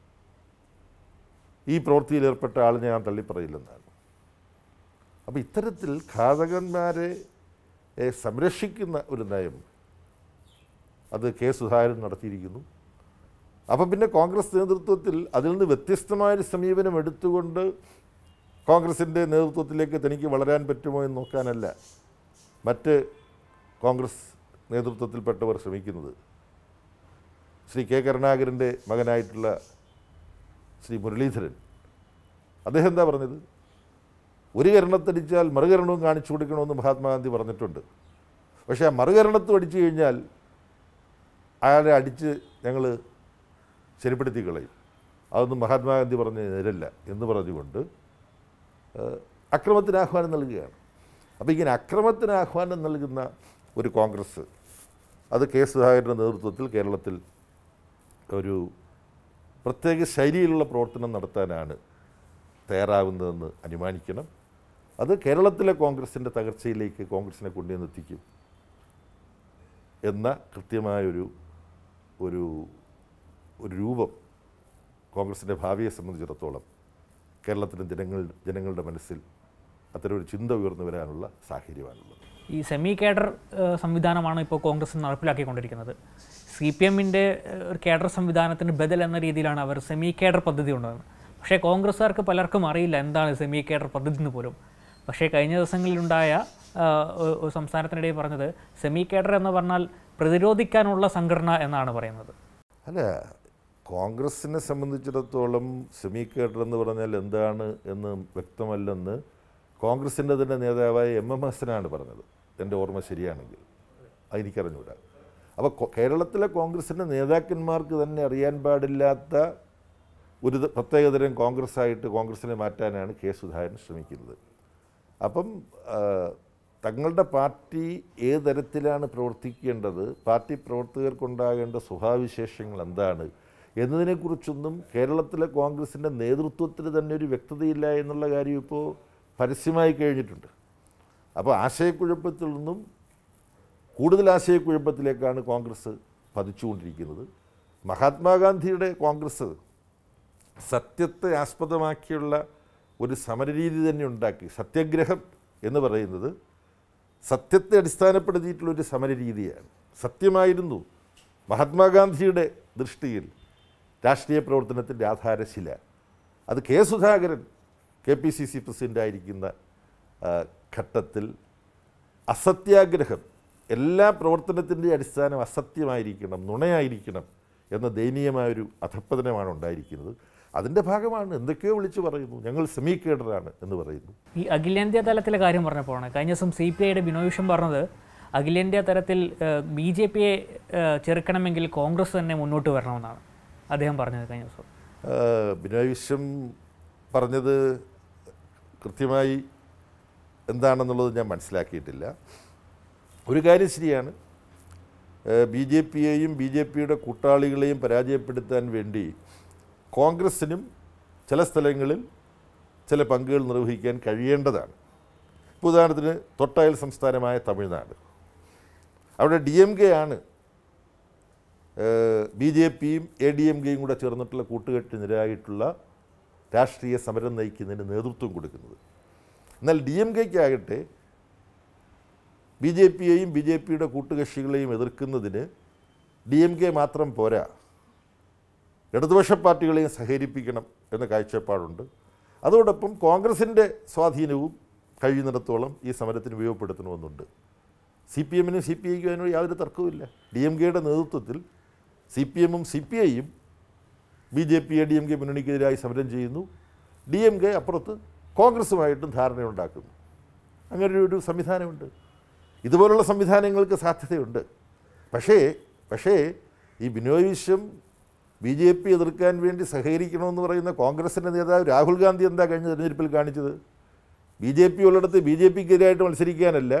ഈ പ്രവൃത്തിയിൽ ഏർപ്പെട്ട ആളിനെ ഞാൻ തള്ളിപ്പറയില്ലെന്നാണ് അപ്പോൾ ഇത്തരത്തിൽ ഘാതകന്മാരെ ഏ, സംരക്ഷിക്കുന്ന ഒരു നയം അത് കെ സുധാകരൻ നടത്തിയിരിക്കുന്നു അപ്പം പിന്നെ കോൺഗ്രസ് നേതൃത്വത്തിൽ അതിൽ നിന്ന് വ്യത്യസ്തമായൊരു സമീപനം എടുത്തുകൊണ്ട് കോൺഗ്രസിൻ്റെ നേതൃത്വത്തിലേക്ക് തനിക്ക് വളരാൻ പറ്റുമോ എന്ന് നോക്കാനല്ല മറ്റ് കോൺഗ്രസ് നേതൃത്വത്തിൽപ്പെട്ടവർ ശ്രമിക്കുന്നത് ശ്രീ കെ കരുണാകരൻ്റെ മകനായിട്ടുള്ള ശ്രീ മുരളീധരൻ അദ്ദേഹം എന്താ പറഞ്ഞത് ഒരു കരണത്തടിച്ചാൽ മറുകരണവും കാണിച്ചു കൊടുക്കണമെന്ന് മഹാത്മാഗാന്ധി പറഞ്ഞിട്ടുണ്ട് പക്ഷേ ആ മറുകരണത്തും അടിച്ചു കഴിഞ്ഞാൽ അയാളെ അടിച്ച് ഞങ്ങൾ ശരിപ്പെടുത്തി കളയും അതൊന്നും മഹാത്മാഗാന്ധി പറഞ്ഞ നേരല്ല എന്ന് പറഞ്ഞുകൊണ്ട് ഏഹ്, അക്രമത്തിന് ആഹ്വാനം നൽകുകയാണ് അപ്പോൾ ഇങ്ങനെ അക്രമത്തിന് ആഹ്വാനം നൽകുന്ന ഒരു കോൺഗ്രസ് അത് കെ സുധാകരൻ്റെ നേതൃത്വത്തിൽ കേരളത്തിൽ ഒരു പ്രത്യേക ശൈലിയിലുള്ള പ്രവർത്തനം നടത്താനാണ് തയ്യാറാവുന്നതെന്ന് അനുമാനിക്കണം അത് കേരളത്തിലെ കോൺഗ്രസിൻ്റെ തകർച്ചയിലേക്ക് കോൺഗ്രസിനെ കൊണ്ടുവന്നെത്തിക്കും എന്ന കൃത്യമായൊരു ഒരു ഒരു രൂപം കോൺഗ്രസിൻ്റെ ഭാവിയെ സംബന്ധിച്ചിടത്തോളം കേരളത്തിലെ ജനങ്ങൾ ജനങ്ങളുടെ മനസ്സിൽ അത്തരം ഒരു ചിന്ത ഉയർന്നു വരാനുള്ള സാഹചര്യമാണുള്ളത് ഈ സെമി കേഡർ ഏഹ്, സംവിധാനമാണ് ഇപ്പോൾ കോൺഗ്രസ് നടപ്പിലാക്കിക്കൊണ്ടിരിക്കുന്നത് സി പി എമ്മിൻ്റെ ഒരു കേഡർ സംവിധാനത്തിന് ബദൽ എന്ന രീതിയിലാണ് അവർ സെമി കേഡർ പദ്ധതി കൊണ്ടുവന്നത് പക്ഷേ കോൺഗ്രസ്സുകാർക്ക് പലർക്കും അറിയില്ല എന്താണ് സെമി കേഡർ പദ്ധതി എന്ന് പോലും പക്ഷേ കഴിഞ്ഞ ദിവസങ്ങളിലുണ്ടായ ആ, ഒരു- ഒരു സംസ്ഥാനത്തിനിടയിൽ പറഞ്ഞത് സെമി കേഡർ എന്ന് പറഞ്ഞാൽ പ്രതിരോധിക്കാനുള്ള സംഘടന എന്നാണ് പറയുന്നത് അല്ല കോൺഗ്രസിനെ സംബന്ധിച്ചിടത്തോളം സെമി കേഡർ എന്ന് പറഞ്ഞാൽ എന്താണ് എന്ന് വ്യക്തമല്ലെന്ന് കോൺഗ്രസിൻ്റെ തന്നെ നേതാവായ എം എം ഹസനാണ് പറഞ്ഞത് എൻ്റെ ഓർമ്മ ശരിയാണെങ്കിൽ അതെനിക്കറിഞ്ഞൂടാ അപ്പോൾ കൊ- കേരളത്തിലെ കോൺഗ്രസിൻ്റെ നേതാക്കന്മാർക്ക് തന്നെ അറിയാൻ പാടില്ലാത്ത ഒരു ത- പ്രത്യേകതരം കോൺഗ്രസ് ആയിട്ട് കോൺഗ്രസിനെ മാറ്റാനാണ് കെ സുധാകരൻ ശ്രമിക്കുന്നത് അപ്പം ആ, തങ്ങളുടെ പാർട്ടി ഏത് തരത്തിലാണ് പ്രവർത്തിക്കേണ്ടത് പാർട്ടി പ്രവർത്തകർക്കുണ്ടാകേണ്ട സ്വഭാവവിശേഷങ്ങൾ എന്താണ് എന്നതിനെക്കുറിച്ചൊന്നും കേരളത്തിലെ കോൺഗ്രസിൻ്റെ നേതൃത്വത്തിന് തന്നെ ഒരു വ്യക്തതയില്ല എന്നുള്ള കാര്യം ഇപ്പോൾ പരസ്യമായി കഴിഞ്ഞിട്ടുണ്ട് അപ്പോൾ ആശയക്കുഴപ്പത്തിൽ നിന്നും കൂടുതൽ ആശയക്കുഴപ്പത്തിലേക്കാണ് കോൺഗ്രസ് പതിച്ചുകൊണ്ടിരിക്കുന്നത് മഹാത്മാഗാന്ധിയുടെ കോൺഗ്രസ് സത്യത്തെ ആസ്പദമാക്കിയുള്ള ഒരു സമരരീതി തന്നെ ഉണ്ടാക്കി സത്യാഗ്രഹം എന്ന് പറയുന്നത് സത്യത്തെ അടിസ്ഥാനപ്പെടുത്തിയിട്ടുള്ള ഒരു സമരരീതിയാണ് സത്യമായിരുന്നു മഹാത്മാഗാന്ധിയുടെ ദൃഷ്ടിയിൽ രാഷ്ട്രീയ പ്രവർത്തനത്തിൻ്റെ ആധാരശില അത് K Sudhakaran K P C C പ്രസിഡൻ്റായിരിക്കുന്ന ആ, ഘട്ടത്തിൽ അസത്യാഗ്രഹം എല്ലാ പ്രവർത്തനത്തിൻ്റെ അടിസ്ഥാനം അസത്യമായിരിക്കണം നുണയായിരിക്കണം എന്ന ദയനീയമായൊരു അധപ്പതനമാണ് ഉണ്ടായിരിക്കുന്നത് അതിൻ്റെ ഭാഗമാണ് എന്തൊക്കെയോ വിളിച്ചു പറയുന്നു ഞങ്ങൾ സെമി കേഡറാണ് എന്ന് പറയുന്നു ഈ അഖിലേന്ത്യാ തലത്തിലെ കാര്യം പറഞ്ഞപ്പോഴാണ് കഴിഞ്ഞ ദിവസം സി പി ഐയുടെ ബിനോയ് വിശ്വം പറഞ്ഞത് അഖിലേന്ത്യാ തലത്തിൽ ബി ജെ പിയെ ചെറുക്കണമെങ്കിൽ കോൺഗ്രസ് തന്നെ മുന്നോട്ട് വരണമെന്നാണ് അദ്ദേഹം പറഞ്ഞത് കഴിഞ്ഞ ദിവസം ആഹ് ബിനോയ് വിശ്വം പറഞ്ഞത് കൃത്യമായി എന്താണെന്നുള്ളത് ഞാൻ മനസ്സിലാക്കിയിട്ടില്ല ഒരു കാര്യം ശരിയാണ് ബി ജെ പിയെയും ബി ജെ പിയുടെ കൂട്ടാളികളെയും പരാജയപ്പെടുത്താൻ വേണ്ടി കോൺഗ്രസ്സിനും ചില സ്ഥലങ്ങളിൽ ചില പങ്കുകൾ നിർവഹിക്കാൻ കഴിയേണ്ടതാണ് ഇപ്പോൾ ഉദാഹരണത്തിന് തൊട്ടയൽ സംസ്ഥാനമായ തമിഴ്നാട് അവിടെ ഡി എം കെ ആണ് ബി ജെ പിയും എ ഡി എം കെയും കൂടെ ചേർന്നിട്ടുള്ള കൂട്ടുകെട്ടിനെതിരായിട്ടുള്ള രാഷ്ട്രീയ സമരം നയിക്കുന്നതിന് നേതൃത്വം കൊടുക്കുന്നത് എന്നാൽ ഡി എം കെക്കാകട്ടെ ബി ജെ പിയെയും ബി ജെ പിയുടെ കൂട്ടുകക്ഷികളെയും എതിർക്കുന്നതിന് ഡി എം കെ മാത്രം പോരാ ഇടതുപക്ഷ പാർട്ടികളെയും സഹകരിപ്പിക്കണം എന്ന കാഴ്ചപ്പാടുണ്ട് അതോടൊപ്പം കോൺഗ്രസിൻ്റെ സ്വാധീനവും കഴിയുന്നിടത്തോളം ഈ സമരത്തിന് ഉപയോഗപ്പെടുത്തണമെന്നുണ്ട് സി പി എമ്മിനും സി പി ഐക്കും അതിനോട് യാതൊരു തർക്കവുമില്ല ഡി എം കെയുടെ നേതൃത്വത്തിൽ സി പി എമ്മും സി പി ഐയും B J P A D M K മുന്നണിക്കെതിരായി സമരം ചെയ്യുന്നു ഡി എം കെ അപ്പുറത്ത് കോൺഗ്രസുമായിട്ടും ധാരണയുണ്ടാക്കുന്നു അങ്ങനെ ഒരു സംവിധാനമുണ്ട് ഇതുപോലുള്ള സംവിധാനങ്ങൾക്ക് സാധ്യതയുണ്ട് പക്ഷേ പക്ഷേ ഈ Binoy Viswam B J P എതിർക്കാൻ വേണ്ടി സഹകരിക്കണമെന്ന് പറയുന്ന കോൺഗ്രസിൻ്റെ നേതാവ് രാഹുൽ ഗാന്ധി എന്താ കഴിഞ്ഞ തെരഞ്ഞെടുപ്പിൽ കാണിച്ചത് ബി ജെ പി ഉള്ളിടത്ത് ബി ജെ പിക്കെതിരായിട്ട് മത്സരിക്കാനല്ല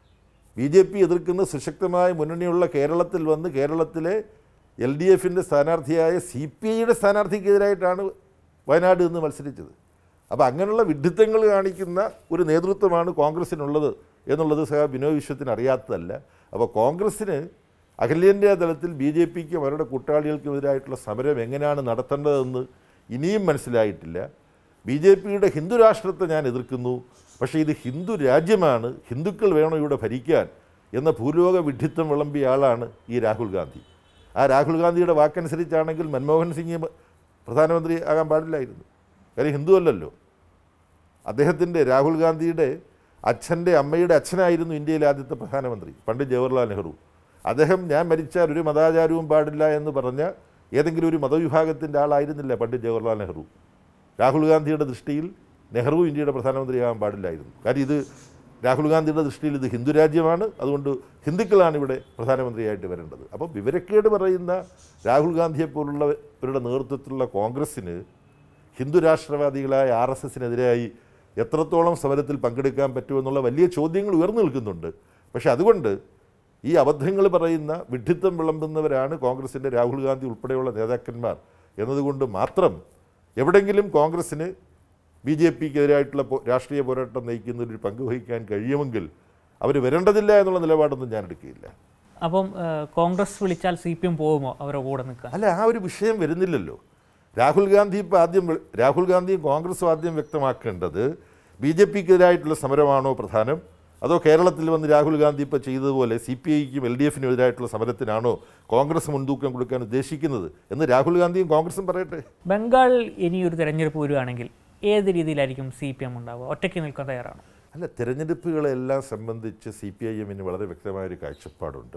ബി ജെ പി എതിർക്കുന്ന സുശക്തമായ മുന്നണിയുള്ള കേരളത്തിൽ വന്ന് കേരളത്തിലെ എൽ ഡി എഫിൻ്റെ സ്ഥാനാർത്ഥിയായ സി പി ഐയുടെ സ്ഥാനാർത്ഥിക്കെതിരായിട്ടാണ് വയനാട് നിന്ന് മത്സരിച്ചത് അപ്പോൾ അങ്ങനെയുള്ള വിഡ്ഢിത്തങ്ങൾ കാണിക്കുന്ന ഒരു നേതൃത്വമാണ് കോൺഗ്രസ്സിനുള്ളത് എന്നുള്ളത് സഹ ബിനോയ് വിശ്വത്തിന് അറിയാത്തതല്ല അപ്പോൾ കോൺഗ്രസ്സിന് അഖിലേന്ത്യാ തലത്തിൽ ബി ജെ പിക്കും അവരുടെ കൂട്ടാളികൾക്കുമെതിരായിട്ടുള്ള സമരം എങ്ങനെയാണ് നടത്തേണ്ടതെന്ന് ഇനിയും മനസ്സിലായിട്ടില്ല ബി ജെ പിയുടെ ഹിന്ദു രാഷ്ട്രത്തെ ഞാൻ എതിർക്കുന്നു പക്ഷേ ഇത് ഹിന്ദു രാജ്യമാണ് ഹിന്ദുക്കൾ വേണം ഇവിടെ ഭരിക്കാൻ എന്ന ഭൂലോക വിഡ്ഢിത്തം വിളമ്പിയ ആളാണ് ഈ രാഹുൽ ഗാന്ധി ആ രാഹുൽ ഗാന്ധിയുടെ വാക്കനുസരിച്ചാണെങ്കിൽ മൻമോഹൻ സിംഗ് പ്രധാനമന്ത്രി ആകാൻ പാടില്ലായിരുന്നു കാര്യം ഹിന്ദു അല്ലല്ലോ അദ്ദേഹത്തിൻ്റെ രാഹുൽ ഗാന്ധിയുടെ അച്ഛൻ്റെ അമ്മയുടെ അച്ഛനായിരുന്നു ഇന്ത്യയിലെ ആദ്യത്തെ പ്രധാനമന്ത്രി പണ്ഡിറ്റ് ജവഹർലാൽ നെഹ്റു അദ്ദേഹം ഞാൻ മരിച്ചാൽ ഒരു മതാചാരവും പാടില്ല എന്ന് പറഞ്ഞ ഏതെങ്കിലും ഒരു മതവിഭാഗത്തിൻ്റെ ആളായിരുന്നില്ല പണ്ഡിറ്റ് ജവഹർലാൽ നെഹ്റു രാഹുൽ ഗാന്ധിയുടെ ദൃഷ്ടിയിൽ നെഹ്റു ഇന്ത്യയുടെ പ്രധാനമന്ത്രിയാകാൻ പാടില്ലായിരുന്നു കാര്യം ഇത് രാഹുൽ ഗാന്ധിയുടെ ദൃഷ്ടിയിൽ ഇത് ഹിന്ദു രാജ്യമാണ് അതുകൊണ്ട് ഹിന്ദുക്കളാണ് ഇവിടെ പ്രധാനമന്ത്രിയായിട്ട് വരേണ്ടത് അപ്പോൾ വിവരക്കേട് പറയുന്ന രാഹുൽ ഗാന്ധിയെപ്പോലുള്ളവരുടെ നേതൃത്വത്തിലുള്ള കോൺഗ്രസ്സിന് ഹിന്ദു രാഷ്ട്രവാദികളായ ആർ എസ് എസിനെതിരായി എത്രത്തോളം സമരത്തിൽ പങ്കെടുക്കാൻ പറ്റുമെന്നുള്ള വലിയ ചോദ്യങ്ങൾ ഉയർന്നു നിൽക്കുന്നുണ്ട് പക്ഷേ അതുകൊണ്ട് ഈ അബദ്ധങ്ങൾ പറയുന്ന വിഡ്ഢിത്തം വിളമ്പുന്നവരാണ് കോൺഗ്രസിൻ്റെ രാഹുൽ ഗാന്ധി ഉൾപ്പെടെയുള്ള നേതാക്കന്മാർ എന്നതുകൊണ്ട് മാത്രം എവിടെങ്കിലും കോൺഗ്രസ്സിന് ബി ജെ പിക്കെതിരായിട്ടുള്ള പോ- രാഷ്ട്രീയ പോരാട്ടം നയിക്കുന്നതിൽ ഒരു പങ്ക് വഹിക്കാൻ കഴിയുമെങ്കിൽ അവർ വരേണ്ടതില്ല എന്നുള്ള നിലപാടൊന്നും ഞാൻ എടുക്കുകയില്ല അപ്പം ഏഹ്, കോൺഗ്രസ് വിളിച്ചാൽ സി പി എം പോകുമോ അവരുടെ കൂടെ നിൽക്കാൻ അല്ല ആ ഒരു വിഷയം വരുന്നില്ലല്ലോ രാഹുൽ ഗാന്ധി ഇപ്പോൾ ആദ്യം വെ- രാഹുൽ ഗാന്ധിയും കോൺഗ്രസും ആദ്യം വ്യക്തമാക്കേണ്ടത് ബി ജെ പിക്കെതിരായിട്ടുള്ള സമരമാണോ പ്രധാനം അതോ കേരളത്തിൽ വന്ന് രാഹുൽ ഗാന്ധി ഇപ്പോൾ ചെയ്തതുപോലെ സി പി ഐക്കും എൽ ഡി എഫിനും എതിരായിട്ടുള്ള സമരത്തിനാണോ കോൺഗ്രസ് മുൻതൂക്കം കൊടുക്കാൻ ഉദ്ദേശിക്കുന്നത് എന്ന് രാഹുൽ ഗാന്ധിയും കോൺഗ്രസും പറയട്ടെ ബംഗാൾ ഇനിയൊരു തെരഞ്ഞെടുപ്പ് വരികയാണെങ്കിൽ ഏത് രീതിയിലായിരിക്കും സി പി എം ഉണ്ടാവുക ഒറ്റയ്ക്ക് നിൽക്കാൻ തയ്യാറാണ് അല്ല തിരഞ്ഞെടുപ്പുകളെല്ലാം സംബന്ധിച്ച് സി പി ഐ എമ്മിന് വളരെ വ്യക്തമായൊരു കാഴ്ചപ്പാടുണ്ട്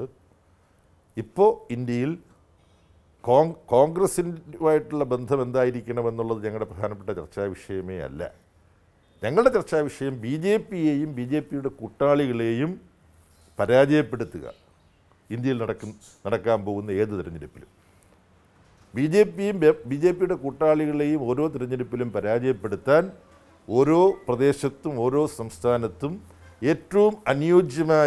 ഇപ്പോൾ ഇന്ത്യയിൽ കോൺ കോൺഗ്രസിനുമായിട്ടുള്ള ബന്ധം എന്തായിരിക്കണമെന്നുള്ളത് ഞങ്ങളുടെ പ്രധാനപ്പെട്ട ചർച്ചാ വിഷയമേ അല്ല ഞങ്ങളുടെ ചർച്ചാ വിഷയം ബി ജെ പിയെയും ബി ജെ പിയുടെ കൂട്ടാളികളെയും പരാജയപ്പെടുത്തുക ഇന്ത്യയിൽ നടക്കും നടക്കാൻ പോകുന്ന ഏത് തിരഞ്ഞെടുപ്പിലും ബി ജെ പിയും ബി ജെ പിയുടെ കൂട്ടാളികളെയും ഓരോ തിരഞ്ഞെടുപ്പിലും പരാജയപ്പെടുത്താൻ ഓരോ പ്രദേശത്തും ഓരോ സംസ്ഥാനത്തും ഏറ്റവും അനുയോജ്യമായ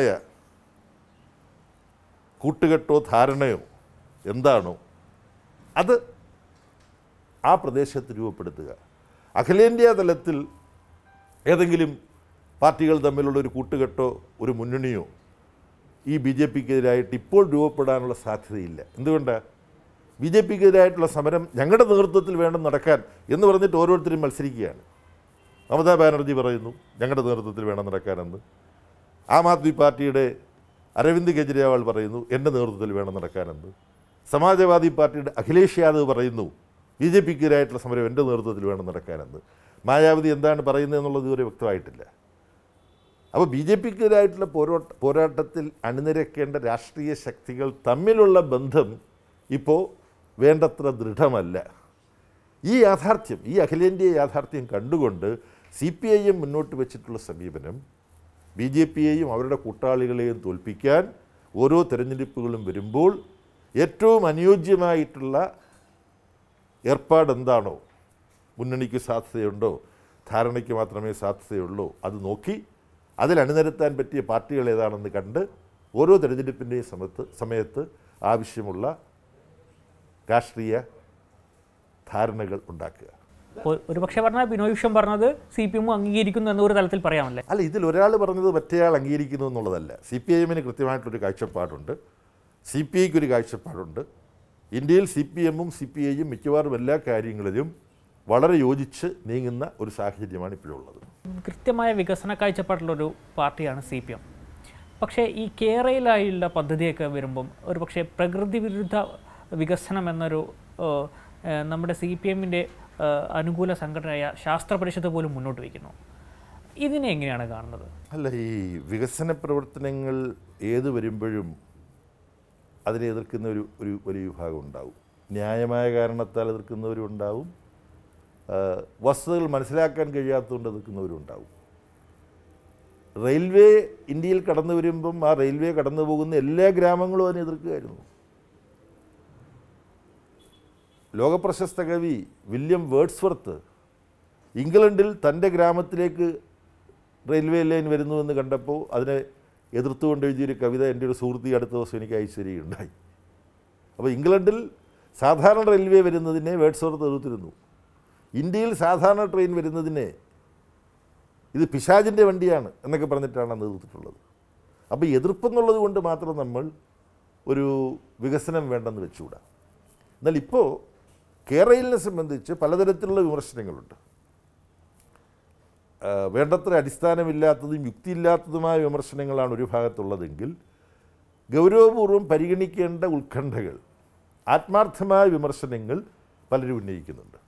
കൂട്ടുകെട്ടോ ധാരണയോ എന്താണോ അത് ആ പ്രദേശത്ത് രൂപപ്പെടുത്തുക അഖിലേന്ത്യാ തലത്തിൽ ഏതെങ്കിലും പാർട്ടികൾ തമ്മിലുള്ള ഒരു കൂട്ടുകെട്ടോ ഒരു മുന്നണിയോ ഈ ബി ജെ പിക്കെതിരായിട്ട് ഇപ്പോൾ രൂപപ്പെടാനുള്ള സാധ്യതയില്ല എന്തുകൊണ്ടാണ് ബി ജെ പിക്കെതിരായിട്ടുള്ള സമരം ഞങ്ങളുടെ നേതൃത്വത്തിൽ വേണം നടക്കാൻ എന്ന് പറഞ്ഞിട്ട് ഓരോരുത്തരും മത്സരിക്കുകയാണ് മമതാ ബാനർജി പറയുന്നു ഞങ്ങളുടെ നേതൃത്വത്തിൽ വേണം നടക്കാനെന്ന് ആം ആദ്മി പാർട്ടിയുടെ അരവിന്ദ് കെജ്രിവാൾ പറയുന്നു എൻ്റെ നേതൃത്വത്തിൽ വേണം നടക്കാനെന്ന് സമാജ്വാദി പാർട്ടിയുടെ അഖിലേഷ് യാദവ് പറയുന്നു ബി ജെ പിക്കെതിരായിട്ടുള്ള സമരം എൻ്റെ നേതൃത്വത്തിൽ വേണം നടക്കാനെന്ന് മായാവതി എന്താണ് പറയുന്നത് എന്നുള്ളത് ഇതുവരെ വ്യക്തമായിട്ടില്ല അപ്പോൾ ബി ജെ പിക്കെതിരായിട്ടുള്ള പോരാട്ട പോരാട്ടത്തിൽ അണിനിരക്കേണ്ട രാഷ്ട്രീയ ശക്തികൾ തമ്മിലുള്ള ബന്ധം ഇപ്പോൾ വേണ്ടത്ര ദൃഢമല്ല ഈ യാഥാർത്ഥ്യം ഈ അഖിലേന്ത്യാ യാഥാർത്ഥ്യം കണ്ടുകൊണ്ട് സി പി ഐ എം മുന്നോട്ട് വെച്ചിട്ടുള്ള സമീപനം ബി ജെ പിയെയും അവരുടെ കൂട്ടാളികളെയും തോൽപ്പിക്കാൻ ഓരോ തെരഞ്ഞെടുപ്പുകളും വരുമ്പോൾ ഏറ്റവും അനുയോജ്യമായിട്ടുള്ള ഏർപ്പാട് എന്താണോ മുന്നണിക്ക് സാധ്യതയുണ്ടോ ധാരണയ്ക്ക് മാത്രമേ സാധ്യതയുള്ളൂ അത് നോക്കി അതിൽ അണിനിരത്താൻ പറ്റിയ പാർട്ടികൾ ഏതാണെന്ന് കണ്ട് ഓരോ തെരഞ്ഞെടുപ്പിൻ്റെയും സമയത്ത് സമയത്ത് ആവശ്യമുള്ള രാഷ്ട്രീയ ധാരണകൾ ഉണ്ടാക്കുക ഒ- ഒരു പക്ഷേ പറഞ്ഞാൽ ബിനോയ് വിശ്വം പറഞ്ഞത് സി പി എമ്മും അംഗീകരിക്കുന്നു എന്നൊരു തലത്തിൽ പറയാമല്ലേ അല്ല ഇതിൽ ഒരാൾ പറഞ്ഞത് മറ്റേയാൾ അംഗീകരിക്കുന്നു എന്നുള്ളതല്ല സി പി ഐ എമ്മിന് കൃത്യമായിട്ടൊരു കാഴ്ചപ്പാടുണ്ട് സി പി ഐക്ക് ഒരു കാഴ്ചപ്പാടുണ്ട് ഇന്ത്യയിൽ സി പി എമ്മും സി പി ഐയും മിക്കവാറും എല്ലാ കാര്യങ്ങളിലും വളരെ യോജിച്ച് നീങ്ങുന്ന ഒരു സാഹചര്യമാണ് ഇപ്പോഴുള്ളത് കൃത്യമായ വികസന കാഴ്ചപ്പാടുള്ളൊരു പാർട്ടിയാണ് സി പി എം പക്ഷേ ഈ കേരളയിലായുള്ള പദ്ധതിയൊക്കെ വരുമ്പം ഒരു പക്ഷേ പ്രകൃതി വിരുദ്ധ വികസനം എന്നൊരു ഏഹ്, ഏഹ്, നമ്മുടെ സി പി എമ്മിൻ്റെ അനുകൂല സംഘടനയായ ശാസ്ത്ര പരിഷത്ത് പോലും മുന്നോട്ട് വയ്ക്കുന്നു ഇതിനെ എങ്ങനെയാണ് കാണുന്നത് അല്ല ഈ വികസന പ്രവർത്തനങ്ങൾ ഏത് വരുമ്പോഴും അതിനെ എതിർക്കുന്ന ഒരു ഒരു വലിയ വിഭാഗം ഉണ്ടാവും ന്യായമായ കാരണത്താൽ എതിർക്കുന്നവരും ഉണ്ടാവും ആ, വസ്തുതകൾ മനസ്സിലാക്കാൻ കഴിയാത്തതുകൊണ്ട് എതിർക്കുന്നവരും ഉണ്ടാവും റെയിൽവേ ഇന്ത്യയിൽ കടന്നു വരുമ്പം ആ റെയിൽവേ കടന്നു പോകുന്ന എല്ലാ ഗ്രാമങ്ങളും അതിനെ എതിർക്കുകയായിരുന്നു ലോകപ്രശസ്ത കവി വില്യം വേർഡ്സ്വർത്ത് ഇംഗ്ലണ്ടിൽ തൻ്റെ ഗ്രാമത്തിലേക്ക് റെയിൽവേ ലൈൻ വരുന്നുവെന്ന് കണ്ടപ്പോൾ അതിനെ എതിർത്തുകൊണ്ട് എഴുതിയൊരു കവിത എൻ്റെ ഒരു സുഹൃത്തി അടുത്ത ദിവസം എനിക്ക് അയച്ചു തരികയുണ്ടായി അപ്പോൾ ഇംഗ്ലണ്ടിൽ സാധാരണ റെയിൽവേ വരുന്നതിനെ വേഡ്സ്വർത്ത് എതിർത്തിരുന്നു ഇന്ത്യയിൽ സാധാരണ ട്രെയിൻ വരുന്നതിനെ ഇത് പിശാചിൻ്റെ വണ്ടിയാണ് എന്നൊക്കെ പറഞ്ഞിട്ടാണ് അന്ന് എതിർത്തിട്ടുള്ളത് അപ്പോൾ എതിർപ്പെന്നുള്ളത് കൊണ്ട് മാത്രം നമ്മൾ ഒരു വികസനം വേണ്ടെന്ന് വെച്ചുകൂടാ എന്നാൽ ഇപ്പോൾ കേരളയിലിനെ സംബന്ധിച്ച് പലതരത്തിലുള്ള വിമർശനങ്ങളുണ്ട് ആ, വേണ്ടത്ര അടിസ്ഥാനമില്ലാത്തതും യുക്തിയില്ലാത്തതുമായ വിമർശനങ്ങളാണ് ഒരു ഭാഗത്തുള്ളതെങ്കിൽ ഗൗരവപൂർവ്വം പരിഗണിക്കേണ്ട ഉത്കണ്ഠകൾ ആത്മാർത്ഥമായ വിമർശനങ്ങൾ പലരും ഉന്നയിക്കുന്നുണ്ട്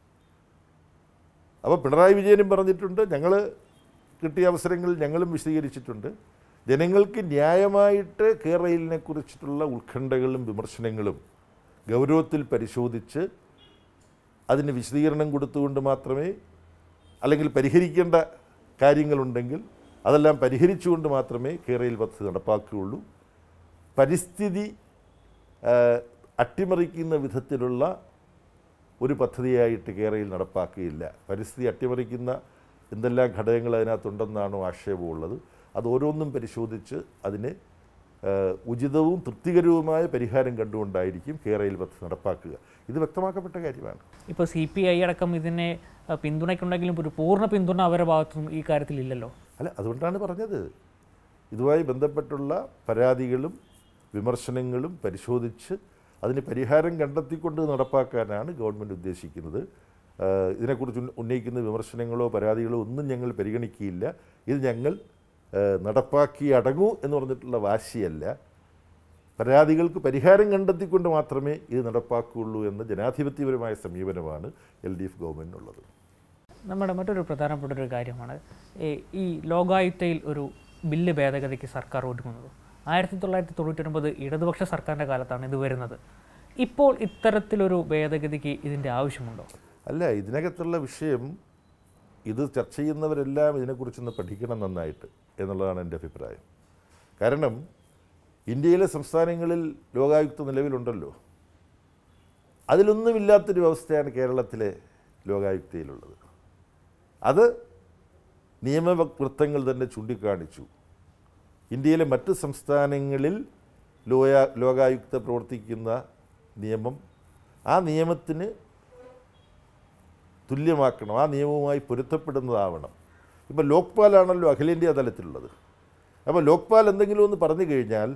അപ്പോൾ പിണറായി വിജയനും പറഞ്ഞിട്ടുണ്ട് ഞങ്ങൾ കിട്ടിയ അവസരങ്ങളിൽ ഞങ്ങളും വിശദീകരിച്ചിട്ടുണ്ട് ജനങ്ങൾക്ക് ന്യായമായിട്ട് കേരളയിലിനെ കുറിച്ചിട്ടുള്ള ഉത്കണ്ഠകളും വിമർശനങ്ങളും ഗൗരവത്തിൽ പരിശോധിച്ച് അതിന് വിശദീകരണം കൊടുത്തുകൊണ്ട് മാത്രമേ അല്ലെങ്കിൽ പരിഹരിക്കേണ്ട കാര്യങ്ങളുണ്ടെങ്കിൽ അതെല്ലാം പരിഹരിച്ചുകൊണ്ട് മാത്രമേ കേരളയിൽ പദ്ധതി നടപ്പാക്കുകയുള്ളൂ പരിസ്ഥിതി ആ, അട്ടിമറിക്കുന്ന വിധത്തിലുള്ള ഒരു പദ്ധതിയായിട്ട് കേരളയിൽ നടപ്പാക്കുകയില്ല പരിസ്ഥിതി അട്ടിമറിക്കുന്ന എന്തെല്ലാം ഘടകങ്ങൾ അതിനകത്തുണ്ടെന്നാണോ ആക്ഷേപമുള്ളത് അത് ഓരോന്നും പരിശോധിച്ച് അതിന് ആ, ഉചിതവും തൃപ്തികരവുമായ പരിഹാരം കണ്ടുകൊണ്ടായിരിക്കും കേരളയിൽ പദ്ധതി നടപ്പാക്കുക ഇത് വ്യക്തമാക്കപ്പെട്ട കാര്യമാണ് ഇപ്പോൾ സി പി ഐ അടക്കം ഇതിനെ അഹ്, പിന്തുണയ്ക്കുണ്ടെങ്കിലും ഒരു പൂർണ്ണ പിന്തുണ അവരുടെ ഭാഗത്തുനിന്നും ഈ കാര്യത്തിൽ ഇല്ലല്ലോ അല്ല അതുകൊണ്ടാണ് പറഞ്ഞത് ഇതുമായി ബന്ധപ്പെട്ടുള്ള പരാതികളും വിമർശനങ്ങളും പരിശോധിച്ച് അതിന് പരിഹാരം കണ്ടെത്തിക്കൊണ്ട് നടപ്പാക്കാനാണ് ഗവൺമെൻറ് ഉദ്ദേശിക്കുന്നത് ആഹ് ഇതിനെക്കുറിച്ച് ഉന്ന- ഉന്നയിക്കുന്ന വിമർശനങ്ങളോ പരാതികളോ ഒന്നും ഞങ്ങൾ പരിഗണിക്കുകയില്ല ഇത് ഞങ്ങൾ ആഹ് നടപ്പാക്കി അടങ്ങൂ എന്ന് പറഞ്ഞിട്ടുള്ള വാശിയല്ല പരാതികൾക്ക് പരിഹാരം കണ്ടെത്തിക്കൊണ്ട് മാത്രമേ ഇത് നടപ്പാക്കുകയുള്ളൂ എന്ന ജനാധിപത്യപരമായ സമീപനമാണ് എൽ ഡി എഫ് ഗവൺമെൻറ്റിനുള്ളത് നമ്മുടെ മറ്റൊരു പ്രധാനപ്പെട്ട ഒരു കാര്യമാണ് ഈ- ഈ ലോകായുക്തയിൽ ഒരു ബില്ല് ഭേദഗതിക്ക് സർക്കാർ ഒരുങ്ങുന്നത് ആയിരത്തി തൊള്ളായിരത്തി തൊണ്ണൂറ്റൊൻപത് ഇടതുപക്ഷ സർക്കാരിൻ്റെ കാലത്താണ് ഇത് വരുന്നത് ഇപ്പോൾ ഇത്തരത്തിലൊരു ഭേദഗതിക്ക് ഇതിൻ്റെ ആവശ്യമുണ്ടോ അല്ല ഇതിനകത്തുള്ള വിഷയം ഇത് ചർച്ച ചെയ്യുന്നവരെല്ലാം ഇതിനെക്കുറിച്ചൊന്ന് പഠിക്കണം നന്നായിട്ട് എന്നുള്ളതാണ് എൻ്റെ അഭിപ്രായം കാരണം ഇന്ത്യയിലെ സംസ്ഥാനങ്ങളിൽ ലോകായുക്ത നിലവിലുണ്ടല്ലോ അതിലൊന്നുമില്ലാത്തൊരു വ്യവസ്ഥയാണ് കേരളത്തിലെ ലോകായുക്തയിലുള്ളത് അത് നിയമവൃത്തങ്ങൾ തന്നെ ചൂണ്ടിക്കാണിച്ചു ഇന്ത്യയിലെ മറ്റ് സംസ്ഥാനങ്ങളിൽ ലോയ ലോകായുക്ത പ്രവർത്തിക്കുന്ന നിയമം ആ നിയമത്തിന് തുല്യമാക്കണം ആ നിയമവുമായി പൊരുത്തപ്പെടുന്നതാവണം ഇപ്പം ലോക്പാലാണല്ലോ അഖിലേന്ത്യാ തലത്തിലുള്ളത് അപ്പോൾ ലോക്പാൽ എന്തെങ്കിലും ഒന്ന് പറഞ്ഞു കഴിഞ്ഞാൽ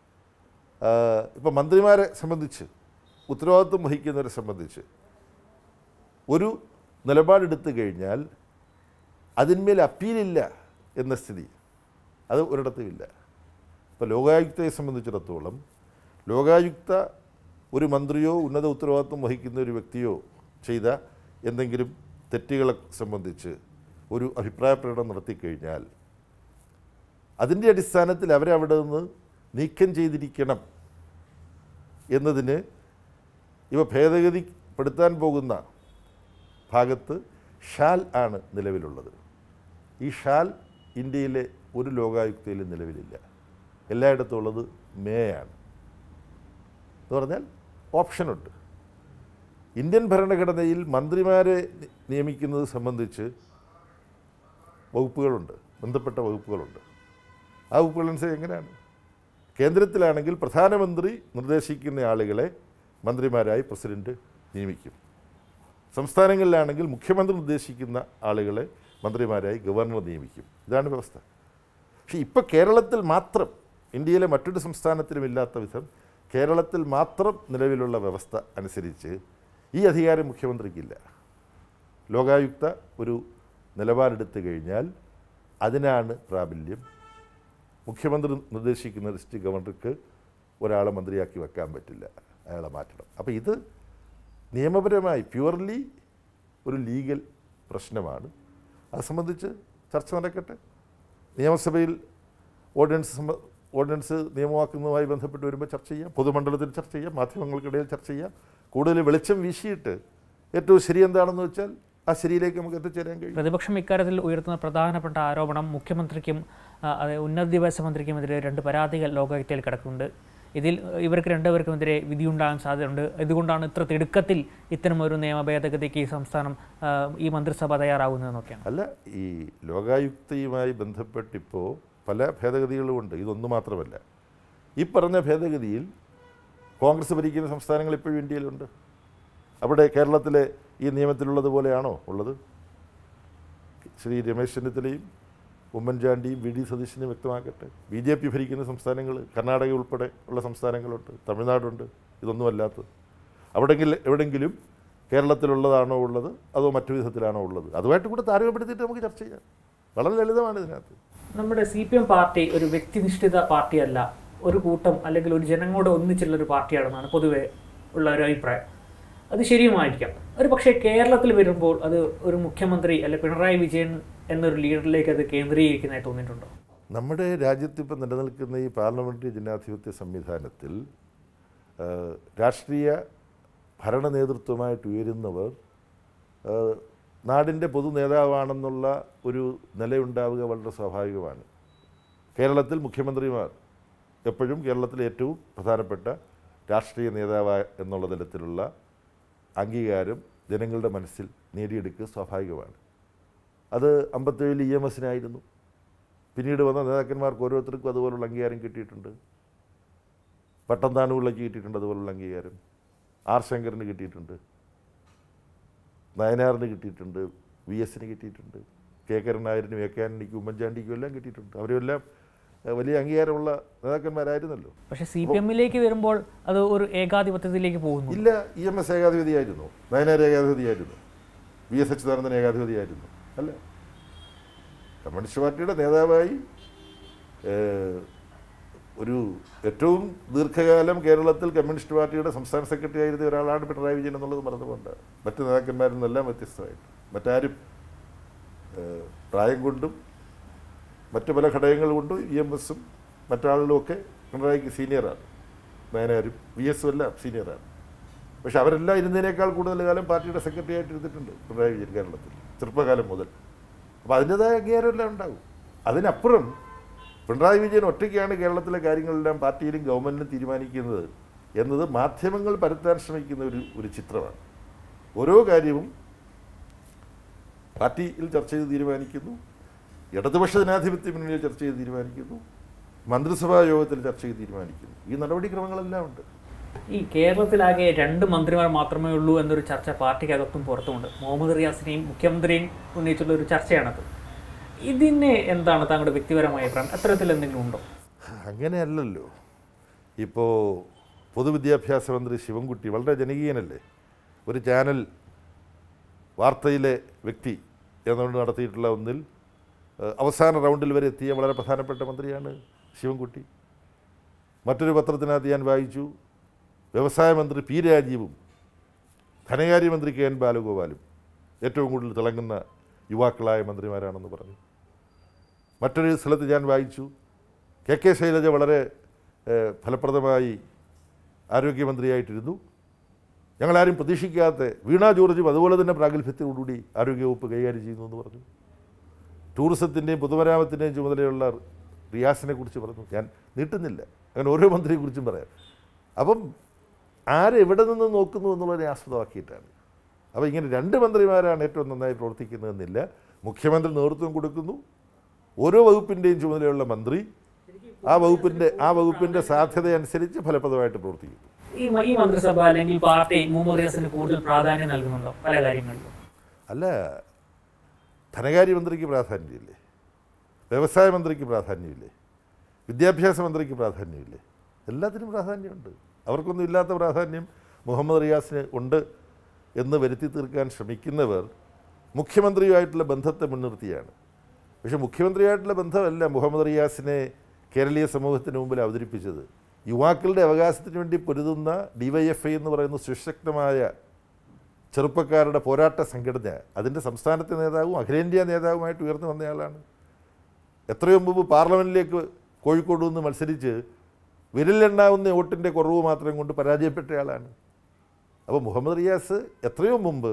ഇപ്പം മന്ത്രിമാരെ സംബന്ധിച്ച് ഉത്തരവാദിത്വം വഹിക്കുന്നവരെ സംബന്ധിച്ച് ഒരു നിലപാടെടുത്തു കഴിഞ്ഞാൽ അതിന്മേൽ അപ്പീലില്ല എന്ന സ്ഥിതി അത് ഒരിടത്തുമില്ല ഇപ്പോൾ ലോകായുക്തയെ സംബന്ധിച്ചിടത്തോളം ലോകായുക്ത ഒരു മന്ത്രിയോ ഉന്നത ഉത്തരവാദിത്വം വഹിക്കുന്ന ഒരു വ്യക്തിയോ ചെയ്ത എന്തെങ്കിലും തെറ്റുകളെ സംബന്ധിച്ച് ഒരു അഭിപ്രായ പ്രകടനം നടത്തിക്കഴിഞ്ഞാൽ അതിൻ്റെ അടിസ്ഥാനത്തിൽ അവരെ അവിടെ നിന്ന് നീക്കം ചെയ്തിരിക്കണം എന്നതിന് ഇവ ഭേദഗതിപ്പെടുത്താൻ പോകുന്ന ഭാഗത്ത് ഷാൽ ആണ് നിലവിലുള്ളത് ഈ ഷാൽ ഇന്ത്യയിലെ ഒരു ലോകായുക്തയിലും നിലവിലില്ല എല്ലായിടത്തും ഉള്ളത് മേയാണ് എന്ന് പറഞ്ഞാൽ ഓപ്ഷനുണ്ട് ഇന്ത്യൻ ഭരണഘടനയിൽ മന്ത്രിമാരെ നി- നിയമിക്കുന്നത് സംബന്ധിച്ച് വകുപ്പുകളുണ്ട് ബന്ധപ്പെട്ട വകുപ്പുകളുണ്ട് ആ വകുപ്പുകളനുസരിച്ച് എങ്ങനെയാണ് കേന്ദ്രത്തിലാണെങ്കിൽ പ്രധാനമന്ത്രി നിർദ്ദേശിക്കുന്ന ആളുകളെ മന്ത്രിമാരായി പ്രസിഡന്റ് നിയമിക്കും സംസ്ഥാനങ്ങളിലാണെങ്കിൽ മുഖ്യമന്ത്രി നിർദ്ദേശിക്കുന്ന ആളുകളെ മന്ത്രിമാരായി ഗവർണർ നിയമിക്കും ഇതാണ് വ്യവസ്ഥ പക്ഷേ ഇപ്പോൾ കേരളത്തിൽ മാത്രം ഇന്ത്യയിലെ മറ്റൊരു സംസ്ഥാനത്തിലും ഇല്ലാത്ത വിധം കേരളത്തിൽ മാത്രം നിലവിലുള്ള വ്യവസ്ഥ അനുസരിച്ച് ഈ അധികാരം മുഖ്യമന്ത്രിക്കില്ല ലോകായുക്ത ഒരു നിലപാടെടുത്തു കഴിഞ്ഞാൽ അതിനാണ് പ്രാബല്യം മുഖ്യമന്ത്രി നിർദ്ദേശിക്കുന്ന ഡിസ്ട്രിക്ട് ഗവർണർക്ക് ഒരാളെ മന്ത്രിയാക്കി വെക്കാൻ പറ്റില്ല അയാളെ മാറ്റണം അപ്പോൾ ഇത് നിയമപരമായി പ്യുവർലി ഒരു ലീഗൽ പ്രശ്നമാണ് അത് സംബന്ധിച്ച് ചർച്ച നടക്കട്ടെ നിയമസഭയിൽ ഓർഡിനൻസ് സംബ ഓർഡിനൻസ് നിയമമാക്കുന്നതുമായി ബന്ധപ്പെട്ട് വരുമ്പോൾ ചർച്ച ചെയ്യാം പൊതുമണ്ഡലത്തിൽ ചർച്ച ചെയ്യാം മാധ്യമങ്ങൾക്കിടയിൽ ചർച്ച ചെയ്യാം കൂടുതൽ വെളിച്ചം വീശിയിട്ട് ഏറ്റവും ശരി എന്താണെന്ന് വെച്ചാൽ ആ ശരിയിലേക്ക് നമുക്ക് എത്തിച്ചേരാൻ കഴിയും പ്രതിപക്ഷം ഇക്കാര്യത്തിൽ ഉയർത്തുന്ന പ്രധാനപ്പെട്ട ആരോപണം മുഖ്യമന്ത്രിക്കും ആ, അതെ ഉന്നത വിദ്യാഭ്യാസ മന്ത്രിക്കുമെതിരെ രണ്ട് പരാതികൾ ലോകായുക്തയിൽ കിടക്കുന്നുണ്ട് ഇതിൽ ഇവർക്ക് രണ്ടുപേർക്കുമെതിരെ വിധിയുണ്ടാകാൻ സാധ്യതയുണ്ട് ഇതുകൊണ്ടാണ് ഇത്ര തിടുക്കത്തിൽ ഇത്തരം ഒരു നിയമ ഭേദഗതിക്ക് ഈ സംസ്ഥാനം ആ, ഈ മന്ത്രിസഭ തയ്യാറാകുന്നതെന്നൊക്കെയാണ് അല്ല ഈ ലോകായുക്തയുമായി ബന്ധപ്പെട്ടിപ്പോൾ പല ഭേദഗതികളുമുണ്ട് ഇതൊന്നു മാത്രമല്ല ഈ പറഞ്ഞ ഭേദഗതിയിൽ കോൺഗ്രസ് ഭരിക്കുന്ന സംസ്ഥാനങ്ങൾ ഇപ്പോഴും ഇന്ത്യയിലുണ്ട് അവിടെ കേരളത്തിലെ ഈ നിയമത്തിലുള്ളതുപോലെയാണോ ഉള്ളത് ശ്രീ രമേശ് ചെന്നിത്തലയും ഉമ്മൻചാണ്ടിയും വി ഡി സതീശനും വ്യക്തമാക്കട്ടെ ബി ജെ പി ഭരിക്കുന്ന സംസ്ഥാനങ്ങൾ കർണാടക ഉൾപ്പെടെ ഉള്ള സംസ്ഥാനങ്ങളുണ്ട് തമിഴ്നാടുണ്ട് ഇതൊന്നുമല്ലാത്തത് അവിടെങ്കിൽ എവിടെങ്കിലും കേരളത്തിലുള്ളതാണോ ഉള്ളത് അതോ മറ്റു വിധത്തിലാണോ ഉള്ളത് അതുമായിട്ട് കൂടെ താരതമ്യപ്പെടുത്തിയിട്ട് നമുക്ക് ചർച്ച ചെയ്യാം വളരെ ലളിതമാണ് ഇതിനകത്ത് നമ്മുടെ സി പി എം പാർട്ടി ഒരു വ്യക്തിനിഷ്ഠിത പാർട്ടിയല്ല ഒരു കൂട്ടം അല്ലെങ്കിൽ ഒരു ജനങ്ങളോട് ഒന്നിച്ചുള്ള ഒരു പാർട്ടിയാണെന്നാണ് പൊതുവെ ഉള്ള ഒരു അഭിപ്രായം അത് ശരിയുമായിരിക്കാം ഒരു പക്ഷേ കേരളത്തിൽ വരുമ്പോൾ അത് ഒരു മുഖ്യമന്ത്രി അല്ലെ പിണറായി വിജയൻ എന്നൊരു ലീഡറിലേക്ക് അത് കേന്ദ്രീകരിക്കുന്നതായി തോന്നിയിട്ടുണ്ടോ നമ്മുടെ രാജ്യത്ത് ഇപ്പം നിലനിൽക്കുന്ന ഈ പാർലമെൻ്ററി ജനാധിപത്യ സംവിധാനത്തിൽ ആ, രാഷ്ട്രീയ ഭരണ നേതൃത്വമായിട്ട് ഉയരുന്നവർ ആ, നാടിൻ്റെ പൊതു നേതാവാണെന്നുള്ള ഒരു നിലയുണ്ടാവുക വളരെ സ്വാഭാവികമാണ് കേരളത്തിൽ മുഖ്യമന്ത്രിമാർ എപ്പോഴും കേരളത്തിലെ ഏറ്റവും പ്രധാനപ്പെട്ട രാഷ്ട്രീയ നേതാവ് എന്നുള്ള തലത്തിലുള്ള അംഗീകാരം ജനങ്ങളുടെ മനസ്സിൽ നേടിയെടുക്കുക സ്വാഭാവികമാണ് അത് അമ്പത്തേഴിൽ ഇ എം എസിനായിരുന്നു പിന്നീട് വന്ന നേതാക്കന്മാർക്ക് ഓരോരുത്തർക്കും അതുപോലുള്ള അംഗീകാരം കിട്ടിയിട്ടുണ്ട് പട്ടം താണുപിള്ളയ്ക്ക് കിട്ടിയിട്ടുണ്ട് അതുപോലുള്ള അംഗീകാരം ആർ ശങ്കറിന് കിട്ടിയിട്ടുണ്ട് നയനാറിന് കിട്ടിയിട്ടുണ്ട് വി എസിന് കിട്ടിയിട്ടുണ്ട് കെ കരൺ നായരിനും എ കെ ആന്റണിക്കും ഉമ്മൻചാണ്ടിക്കും എല്ലാം കിട്ടിയിട്ടുണ്ട് അവരെല്ലാം ഏഹ്, വലിയ അംഗീകാരമുള്ള നേതാക്കന്മാരായിരുന്നല്ലോ പക്ഷേ സി പി എമ്മിലേക്ക് വരുമ്പോൾ അത് ഒരു ഏകാധിപത്യത്തിലേക്ക് പോകുന്നു ഇല്ല ഇ എം എസ് ഏകാധിപതിയായിരുന്നു നയനാർ ഏകാധിപതിയായിരുന്നു വി എസ് അച്യുതാനന്ദൻ ഏകാധിപതിയായിരുന്നു അല്ല കമ്മ്യൂണിസ്റ്റ് പാർട്ടിയുടെ നേതാവായി ഏഹ്, ഒരു ഏറ്റവും ദീർഘകാലം കേരളത്തിൽ കമ്മ്യൂണിസ്റ്റ് പാർട്ടിയുടെ സംസ്ഥാന സെക്രട്ടറി ആയിരുന്ന ഒരാളാണ് പിണറായി വിജയൻ എന്നുള്ളത് മറന്നുകൊണ്ട് മറ്റ് നേതാക്കന്മാരിൽ നിന്നെല്ലാം വ്യത്യസ്തമായിട്ട് മറ്റാരും ഏഹ്, പ്രായം കൊണ്ടും മറ്റു പല ഘടകങ്ങൾ കൊണ്ടും ഇ എം എസും മറ്റാളുകളും ഒക്കെ പിണറായിക്ക് സീനിയറാണ് നയനാരും വി എസും എല്ലാം സീനിയറാണ് പക്ഷെ അവരെല്ലാം ഇരുന്നതിനേക്കാൾ കൂടുതൽ കാലം പാർട്ടിയുടെ സെക്രട്ടറി ആയിട്ട് ഇരുന്നിട്ടുണ്ട് പിണറായി വിജയൻ കേരളത്തിൽ ചെറുപ്പകാലം മുതൽ അപ്പോൾ അതിൻ്റെതായ അംഗീകാരമെല്ലാം ഉണ്ടാകും അതിനപ്പുറം പിണറായി വിജയൻ ഒറ്റയ്ക്കാണ് കേരളത്തിലെ കാര്യങ്ങളെല്ലാം പാർട്ടിയിലും ഗവൺമെൻറ്റിലും തീരുമാനിക്കുന്നത് എന്നത് മാധ്യമങ്ങൾ പരത്താൻ ശ്രമിക്കുന്ന ഒരു ഒരു ചിത്രമാണ് ഓരോ കാര്യവും പാർട്ടിയിൽ ചർച്ച ചെയ്ത് തീരുമാനിക്കുന്നു ഇടതുപക്ഷ ജനാധിപത്യ മുന്നണിയിൽ ചർച്ച ചെയ്ത് തീരുമാനിക്കുന്നു മന്ത്രിസഭാ യോഗത്തിൽ ചർച്ച ചെയ്ത് തീരുമാനിക്കുന്നു ഈ നടപടിക്രമങ്ങളെല്ലാം ഉണ്ട് ഈ കേരളത്തിലാകെ രണ്ട് മന്ത്രിമാർ മാത്രമേ ഉള്ളൂ എന്നൊരു ചർച്ച പാർട്ടിക്കകത്തും പുറത്തുമുണ്ട് മുഹമ്മദ് റിയാസിനെയും മുഖ്യമന്ത്രിയും ഉന്നയിച്ചുള്ള ഒരു ചർച്ചയാണത് ഇതിനെ എന്താണ് താങ്കളുടെ വ്യക്തിപരമായ അഭിപ്രായം അത്തരത്തിൽ എന്തെങ്കിലും ഉണ്ടോ അങ്ങനെയല്ലല്ലോ ഇപ്പോൾ പൊതുവിദ്യാഭ്യാസ മന്ത്രി ശിവൻകുട്ടി വളരെ ജനകീയനല്ലേ ഒരു ചാനൽ വാർത്തയിലെ വ്യക്തി എന്നുകൊണ്ട് നടത്തിയിട്ടുള്ള ഒന്നിൽ ഏഹ്, അവസാന റൗണ്ടിൽ വരെ എത്തിയ വളരെ പ്രധാനപ്പെട്ട മന്ത്രിയാണ് ശിവൻകുട്ടി മറ്റൊരു പത്രത്തിനകത്ത് ഞാൻ വായിച്ചു വ്യവസായ മന്ത്രി പി രാജീവും ധനകാര്യമന്ത്രി കെ എൻ ബാലഗോപാലും ഏറ്റവും കൂടുതൽ തിളങ്ങുന്ന യുവാക്കളായ മന്ത്രിമാരാണെന്ന് പറഞ്ഞു മറ്റൊരു സ്ഥലത്ത് ഞാൻ വായിച്ചു കെ കെ ശൈലജ വളരെ ഏഹ്, ഫലപ്രദമായി ആരോഗ്യമന്ത്രിയായിട്ടിരുന്നു ഞങ്ങളാരും പ്രതീക്ഷിക്കാത്ത വീണ ജോർജും അതുപോലെ തന്നെ പ്രാഗൽഭ്യത്തോടുകൂടി ആരോഗ്യവകുപ്പ് കൈകാര്യം ചെയ്യുന്നു എന്ന് പറഞ്ഞു ടൂറിസത്തിൻ്റെയും പൊതുമരാമത്തിൻ്റെയും ചുമതലയുള്ള റിയാസിനെ കുറിച്ച് പറഞ്ഞു ഞാൻ നീട്ടുന്നില്ല അങ്ങനെ ഓരോ മന്ത്രിയെക്കുറിച്ചും പറയാം അപ്പം ആരെവിടെ നിന്ന് നോക്കുന്നു എന്നുള്ളതിനെ ആസ്പദമാക്കിയിട്ടാണ് അപ്പോൾ ഇങ്ങനെ രണ്ട് മന്ത്രിമാരാണ് ഏറ്റവും നന്നായി പ്രവർത്തിക്കുന്നതെന്നില്ല മുഖ്യമന്ത്രി നേതൃത്വം കൊടുക്കുന്നു ഓരോ വകുപ്പിൻ്റെയും ചുമതലയുള്ള മന്ത്രി ആ വകുപ്പിൻ്റെ ആ വകുപ്പിൻ്റെ സാധ്യത അനുസരിച്ച് ഫലപ്രദമായിട്ട് പ്രവർത്തിക്കുന്നു ഈ മ- ഈ മന്ത്രിസഭ അല്ലെങ്കിൽ പാർട്ടി മുഹമ്മദ് റിയാസിന് കൂടുതൽ പ്രാധാന്യം നൽകുന്നുണ്ടോ പല കാര്യങ്ങളിലും അല്ല ധനകാര്യമന്ത്രിക്ക് പ്രാധാന്യമില്ലേ വ്യവസായ മന്ത്രിക്ക് പ്രാധാന്യമില്ലേ വിദ്യാഭ്യാസ മന്ത്രിക്ക് പ്രാധാന്യമില്ലേ എല്ലാത്തിനും പ്രാധാന്യമുണ്ട് അവർക്കൊന്നും ഇല്ലാത്ത പ്രാധാന്യം മുഹമ്മദ് റിയാസിന് ഉണ്ട് എന്ന് വരുത്തി തീർക്കാൻ ശ്രമിക്കുന്നവർ മുഖ്യമന്ത്രിയുമായിട്ടുള്ള ബന്ധത്തെ മുൻനിർത്തിയാണ് പക്ഷേ മുഖ്യമന്ത്രിയായിട്ടുള്ള ബന്ധമല്ല മുഹമ്മദ് റിയാസിനെ കേരളീയ സമൂഹത്തിന് മുമ്പിൽ അവതരിപ്പിച്ചത് യുവാക്കളുടെ അവകാശത്തിന് വേണ്ടി പൊരുതുന്ന ഡിവൈഎഫ്ഐ എന്ന് പറയുന്ന സുശക്തമായ ചെറുപ്പക്കാരുടെ പോരാട്ട സംഘടന അതിൻ്റെ സംസ്ഥാനത്തെ നേതാവും അഖിലേന്ത്യാ നേതാവുമായിട്ട് ഉയർന്നു വന്നയാളാണ് എത്രയോ മുമ്പ് പാർലമെൻറ്റിലേക്ക് കോഴിക്കോട് നിന്ന് മത്സരിച്ച് വിരലെണ്ണാവുന്ന വോട്ടിൻ്റെ കുറവ് മാത്രം കൊണ്ട് പരാജയപ്പെട്ടയാളാണ് അപ്പോൾ മുഹമ്മദ് റിയാസ് എത്രയോ മുമ്പ്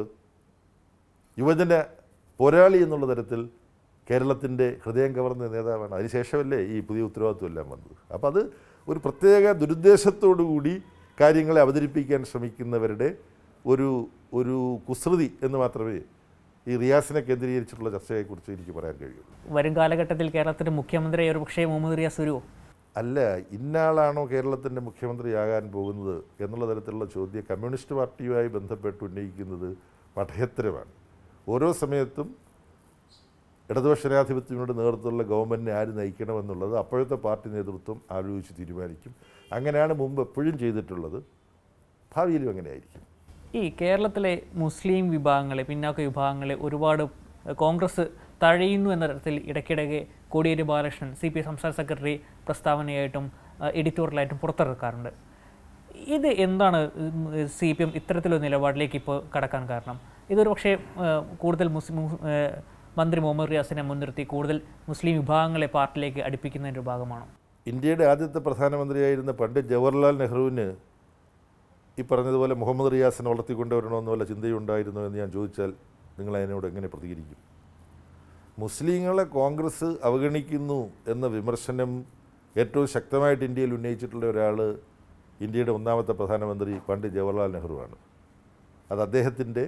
യുവജന പോരാളി എന്നുള്ള തരത്തിൽ കേരളത്തിൻ്റെ ഹൃദയം കവർന്ന നേതാവാണ് അതിനുശേഷമല്ലേ ഈ പുതിയ ഉത്തരവാദിത്വം എല്ലാം വന്നത് അപ്പോൾ അത് ഒരു പ്രത്യേക ദുരുദ്ദേശത്തോടു കൂടി കാര്യങ്ങളെ അവതരിപ്പിക്കാൻ ശ്രമിക്കുന്നവരുടെ ഒരു ഒരു കുസൃതി എന്ന് മാത്രമേ ഈ റിയാസിനെ കേന്ദ്രീകരിച്ചിട്ടുള്ള ചർച്ചയെക്കുറിച്ച് എനിക്ക് പറയാൻ കഴിയുള്ളൂ വരും കാലഘട്ടത്തിൽ കേരളത്തിന്റെ മുഖ്യമന്ത്രി ഒരു പക്ഷേ മുഹമ്മദ് റിയാസ് വരുമോ അല്ല ഇന്നാളാണോ കേരളത്തിൻ്റെ മുഖ്യമന്ത്രിയാകാൻ പോകുന്നത് എന്നുള്ള തരത്തിലുള്ള ചോദ്യം കമ്മ്യൂണിസ്റ്റ് പാർട്ടിയുമായി ബന്ധപ്പെട്ട് ഉന്നയിക്കുന്നത് മഠയത്തരമാണ് ഓരോ സമയത്തും ഇടതുപക്ഷ ജനാധിപത്യങ്ങളുടെ നേതൃത്വത്തിലുള്ള ഗവൺമെൻറ്റിനെ ആര് നയിക്കണമെന്നുള്ളത് അപ്പോഴത്തെ പാർട്ടി നേതൃത്വം ആലോചിച്ച് തീരുമാനിക്കും അങ്ങനെയാണ് മുമ്പ് എപ്പോഴും ചെയ്തിട്ടുള്ളത് ഭാവിയിലും അങ്ങനെയായിരിക്കും ഈ കേരളത്തിലെ മുസ്ലിം വിഭാഗങ്ങളെ പിന്നാക്ക വിഭാഗങ്ങളെ ഒരുപാട് കോൺഗ്രസ് തഴയുന്നു എന്ന തരത്തിൽ ഇടയ്ക്കിടയ്ക്ക് കോടിയേരി ബാലകൃഷ്ണൻ സി പി സംസ്ഥാന സെക്രട്ടറി പ്രസ്താവനയായിട്ടും എഡിറ്റോറിയലായിട്ടും പുറത്തിറക്കാറുണ്ട് ഇത് എന്താണ് സി പി എം ഇത്തരത്തിലൊരു നിലപാടിലേക്ക് ഇപ്പോൾ കടക്കാൻ കാരണം ഇതൊരു പക്ഷേ ഏഹ്, കൂടുതൽ മുസ്ലിം ഏഹ്, മന്ത്രി മുഹമ്മദ് റിയാസിനെ മുൻനിർത്തി കൂടുതൽ മുസ്ലിം വിഭാഗങ്ങളെ പാർട്ടിയിലേക്ക് അടുപ്പിക്കുന്നതിൻ്റെ ഒരു ഭാഗമാണോ ഇന്ത്യയുടെ ആദ്യത്തെ പ്രധാനമന്ത്രിയായിരുന്ന പണ്ഡിറ്റ് ജവഹർലാൽ നെഹ്റുവിന് ഈ പറഞ്ഞതുപോലെ മുഹമ്മദ് റിയാസിനെ വളർത്തിക്കൊണ്ടുവരണമെന്ന് വല്ല ചിന്തയുണ്ടായിരുന്നോ എന്ന് ഞാൻ ചോദിച്ചാൽ നിങ്ങൾ അതിനോട് എങ്ങനെ പ്രതികരിക്കും മുസ്ലിങ്ങളെ കോൺഗ്രസ് അവഗണിക്കുന്നു എന്ന വിമർശനം ഏറ്റവും ശക്തമായിട്ട് ഇന്ത്യയിൽ ഉന്നയിച്ചിട്ടുള്ള ഒരാൾ ഇന്ത്യയുടെ ഒന്നാമത്തെ പ്രധാനമന്ത്രി പണ്ഡിറ്റ് ജവഹർലാൽ നെഹ്റുവാണ് അത് അദ്ദേഹത്തിൻ്റെ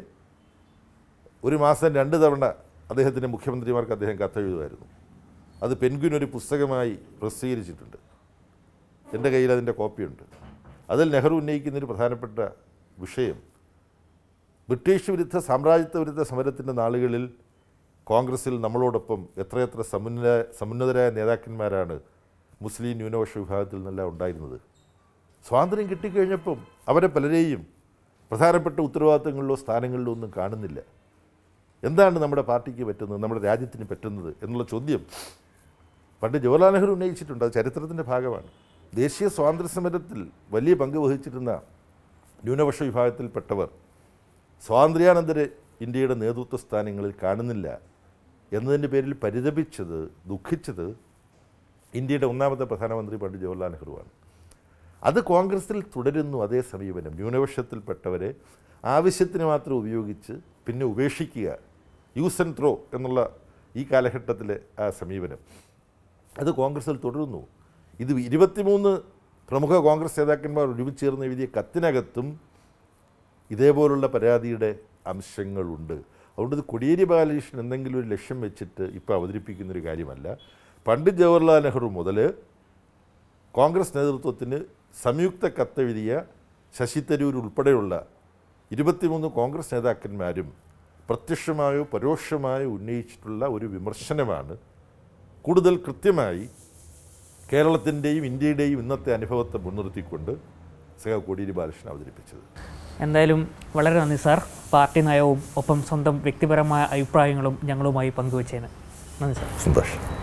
ഒരു മാസം രണ്ട് തവണ അദ്ദേഹത്തിൻ്റെ മുഖ്യമന്ത്രിമാർക്ക് അദ്ദേഹം കത്തെഴുതുമായിരുന്നു അത് പെൻഗ്വിൻ ഒരു പുസ്തകമായി പ്രസിദ്ധീകരിച്ചിട്ടുണ്ട് എൻ്റെ കയ്യിൽ അതിൻ്റെ കോപ്പിയുണ്ട് അതിൽ നെഹ്റു ഉന്നയിക്കുന്ന ഒരു പ്രധാനപ്പെട്ട വിഷയം ബ്രിട്ടീഷ് വിരുദ്ധ സാമ്രാജ്യത്വ വിരുദ്ധ സമരത്തിൻ്റെ നാളുകളിൽ കോൺഗ്രസിൽ നമ്മളോടൊപ്പം എത്രയെത്ര സമുന്നത സമുന്നതരായ നേതാക്കന്മാരാണ് മുസ്ലിം ന്യൂനപക്ഷ വിഭാഗത്തിൽ നിന്നെല്ലാം ഉണ്ടായിരുന്നത് സ്വാതന്ത്ര്യം കിട്ടിക്കഴിഞ്ഞപ്പം അവരെ പലരെയും പ്രധാനപ്പെട്ട ഉത്തരവാദിത്തങ്ങളിലോ സ്ഥാനങ്ങളിലോ ഒന്നും കാണുന്നില്ല എന്താണ് നമ്മുടെ പാർട്ടിക്ക് പറ്റുന്നത് നമ്മുടെ രാജ്യത്തിന് പറ്റുന്നത് എന്നുള്ള ചോദ്യം പണ്ട് ജവഹർലാൽ നെഹ്റു ഉന്നയിച്ചിട്ടുണ്ട് അത് ചരിത്രത്തിൻ്റെ ഭാഗമാണ് ദേശീയ സ്വാതന്ത്ര്യ സമരത്തിൽ വലിയ പങ്ക് വഹിച്ചിരുന്ന ന്യൂനപക്ഷ വിഭാഗത്തിൽപ്പെട്ടവർ സ്വാതന്ത്ര്യാനന്തര ഇന്ത്യയുടെ നേതൃത്വ സ്ഥാനങ്ങളിൽ കാണുന്നില്ല എന്നതിൻ്റെ പേരിൽ പരിതപിച്ചത് ദുഃഖിച്ചത് ഇന്ത്യയുടെ ഒന്നാമത്തെ പ്രധാനമന്ത്രി പണ്ട് ജവഹർലാൽ നെഹ്റുവാണ് അത് കോൺഗ്രസിൽ തുടരുന്നു അതേ സമീപനം ന്യൂനപക്ഷത്തിൽപ്പെട്ടവരെ ആവശ്യത്തിന് മാത്രം ഉപയോഗിച്ച് പിന്നെ ഉപേക്ഷിക്കുക യൂസ് ആൻഡ് ത്രോ എന്നുള്ള ഈ കാലഘട്ടത്തിലെ ആ സമീപനം അത് കോൺഗ്രസിൽ തുടരുന്നു ഇത് ഇരുപത്തിമൂന്ന് പ്രമുഖ കോൺഗ്രസ് നേതാക്കന്മാർ ഒരുമിച്ച് ചേർന്ന് എഴുതിയ കത്തിനകത്തും ഇതേപോലുള്ള പരാതിയുടെ അംശങ്ങളുണ്ട് അതുകൊണ്ട് ഇത് കൊടിയേരി ബാലകൃഷ്ണൻ എന്തെങ്കിലും ഒരു ലക്ഷ്യം വെച്ചിട്ട് ഇപ്പോൾ അവതരിപ്പിക്കുന്നൊരു കാര്യമല്ല പണ്ഡിറ്റ് ജവഹർലാൽ നെഹ്റു മുതൽ കോൺഗ്രസ് നേതൃത്വത്തിന് സംയുക്ത കത്തെഴുതിയ ശശി തരൂർ ഉൾപ്പെടെയുള്ള ഇരുപത്തിമൂന്ന് കോൺഗ്രസ് നേതാക്കന്മാരും പ്രത്യക്ഷമായോ പരോക്ഷമായോ ഉന്നയിച്ചിട്ടുള്ള ഒരു വിമർശനമാണ് കൂടുതൽ കൃത്യമായി കേരളത്തിൻ്റെയും ഇന്ത്യയുടെയും ഇന്നത്തെ അനുഭവത്തെ മുൻനിർത്തിക്കൊണ്ട് സഹ കോടിയേരി ബാലകൃഷ്ണൻ അവതരിപ്പിച്ചത് എന്തായാലും വളരെ നന്ദി സാർ പാർട്ടി നയവും ഒപ്പം സ്വന്തം വ്യക്തിപരമായ അഭിപ്രായങ്ങളും ഞങ്ങളുമായി പങ്കുവച്ചതിന് നന്ദി സാർ സന്തോഷം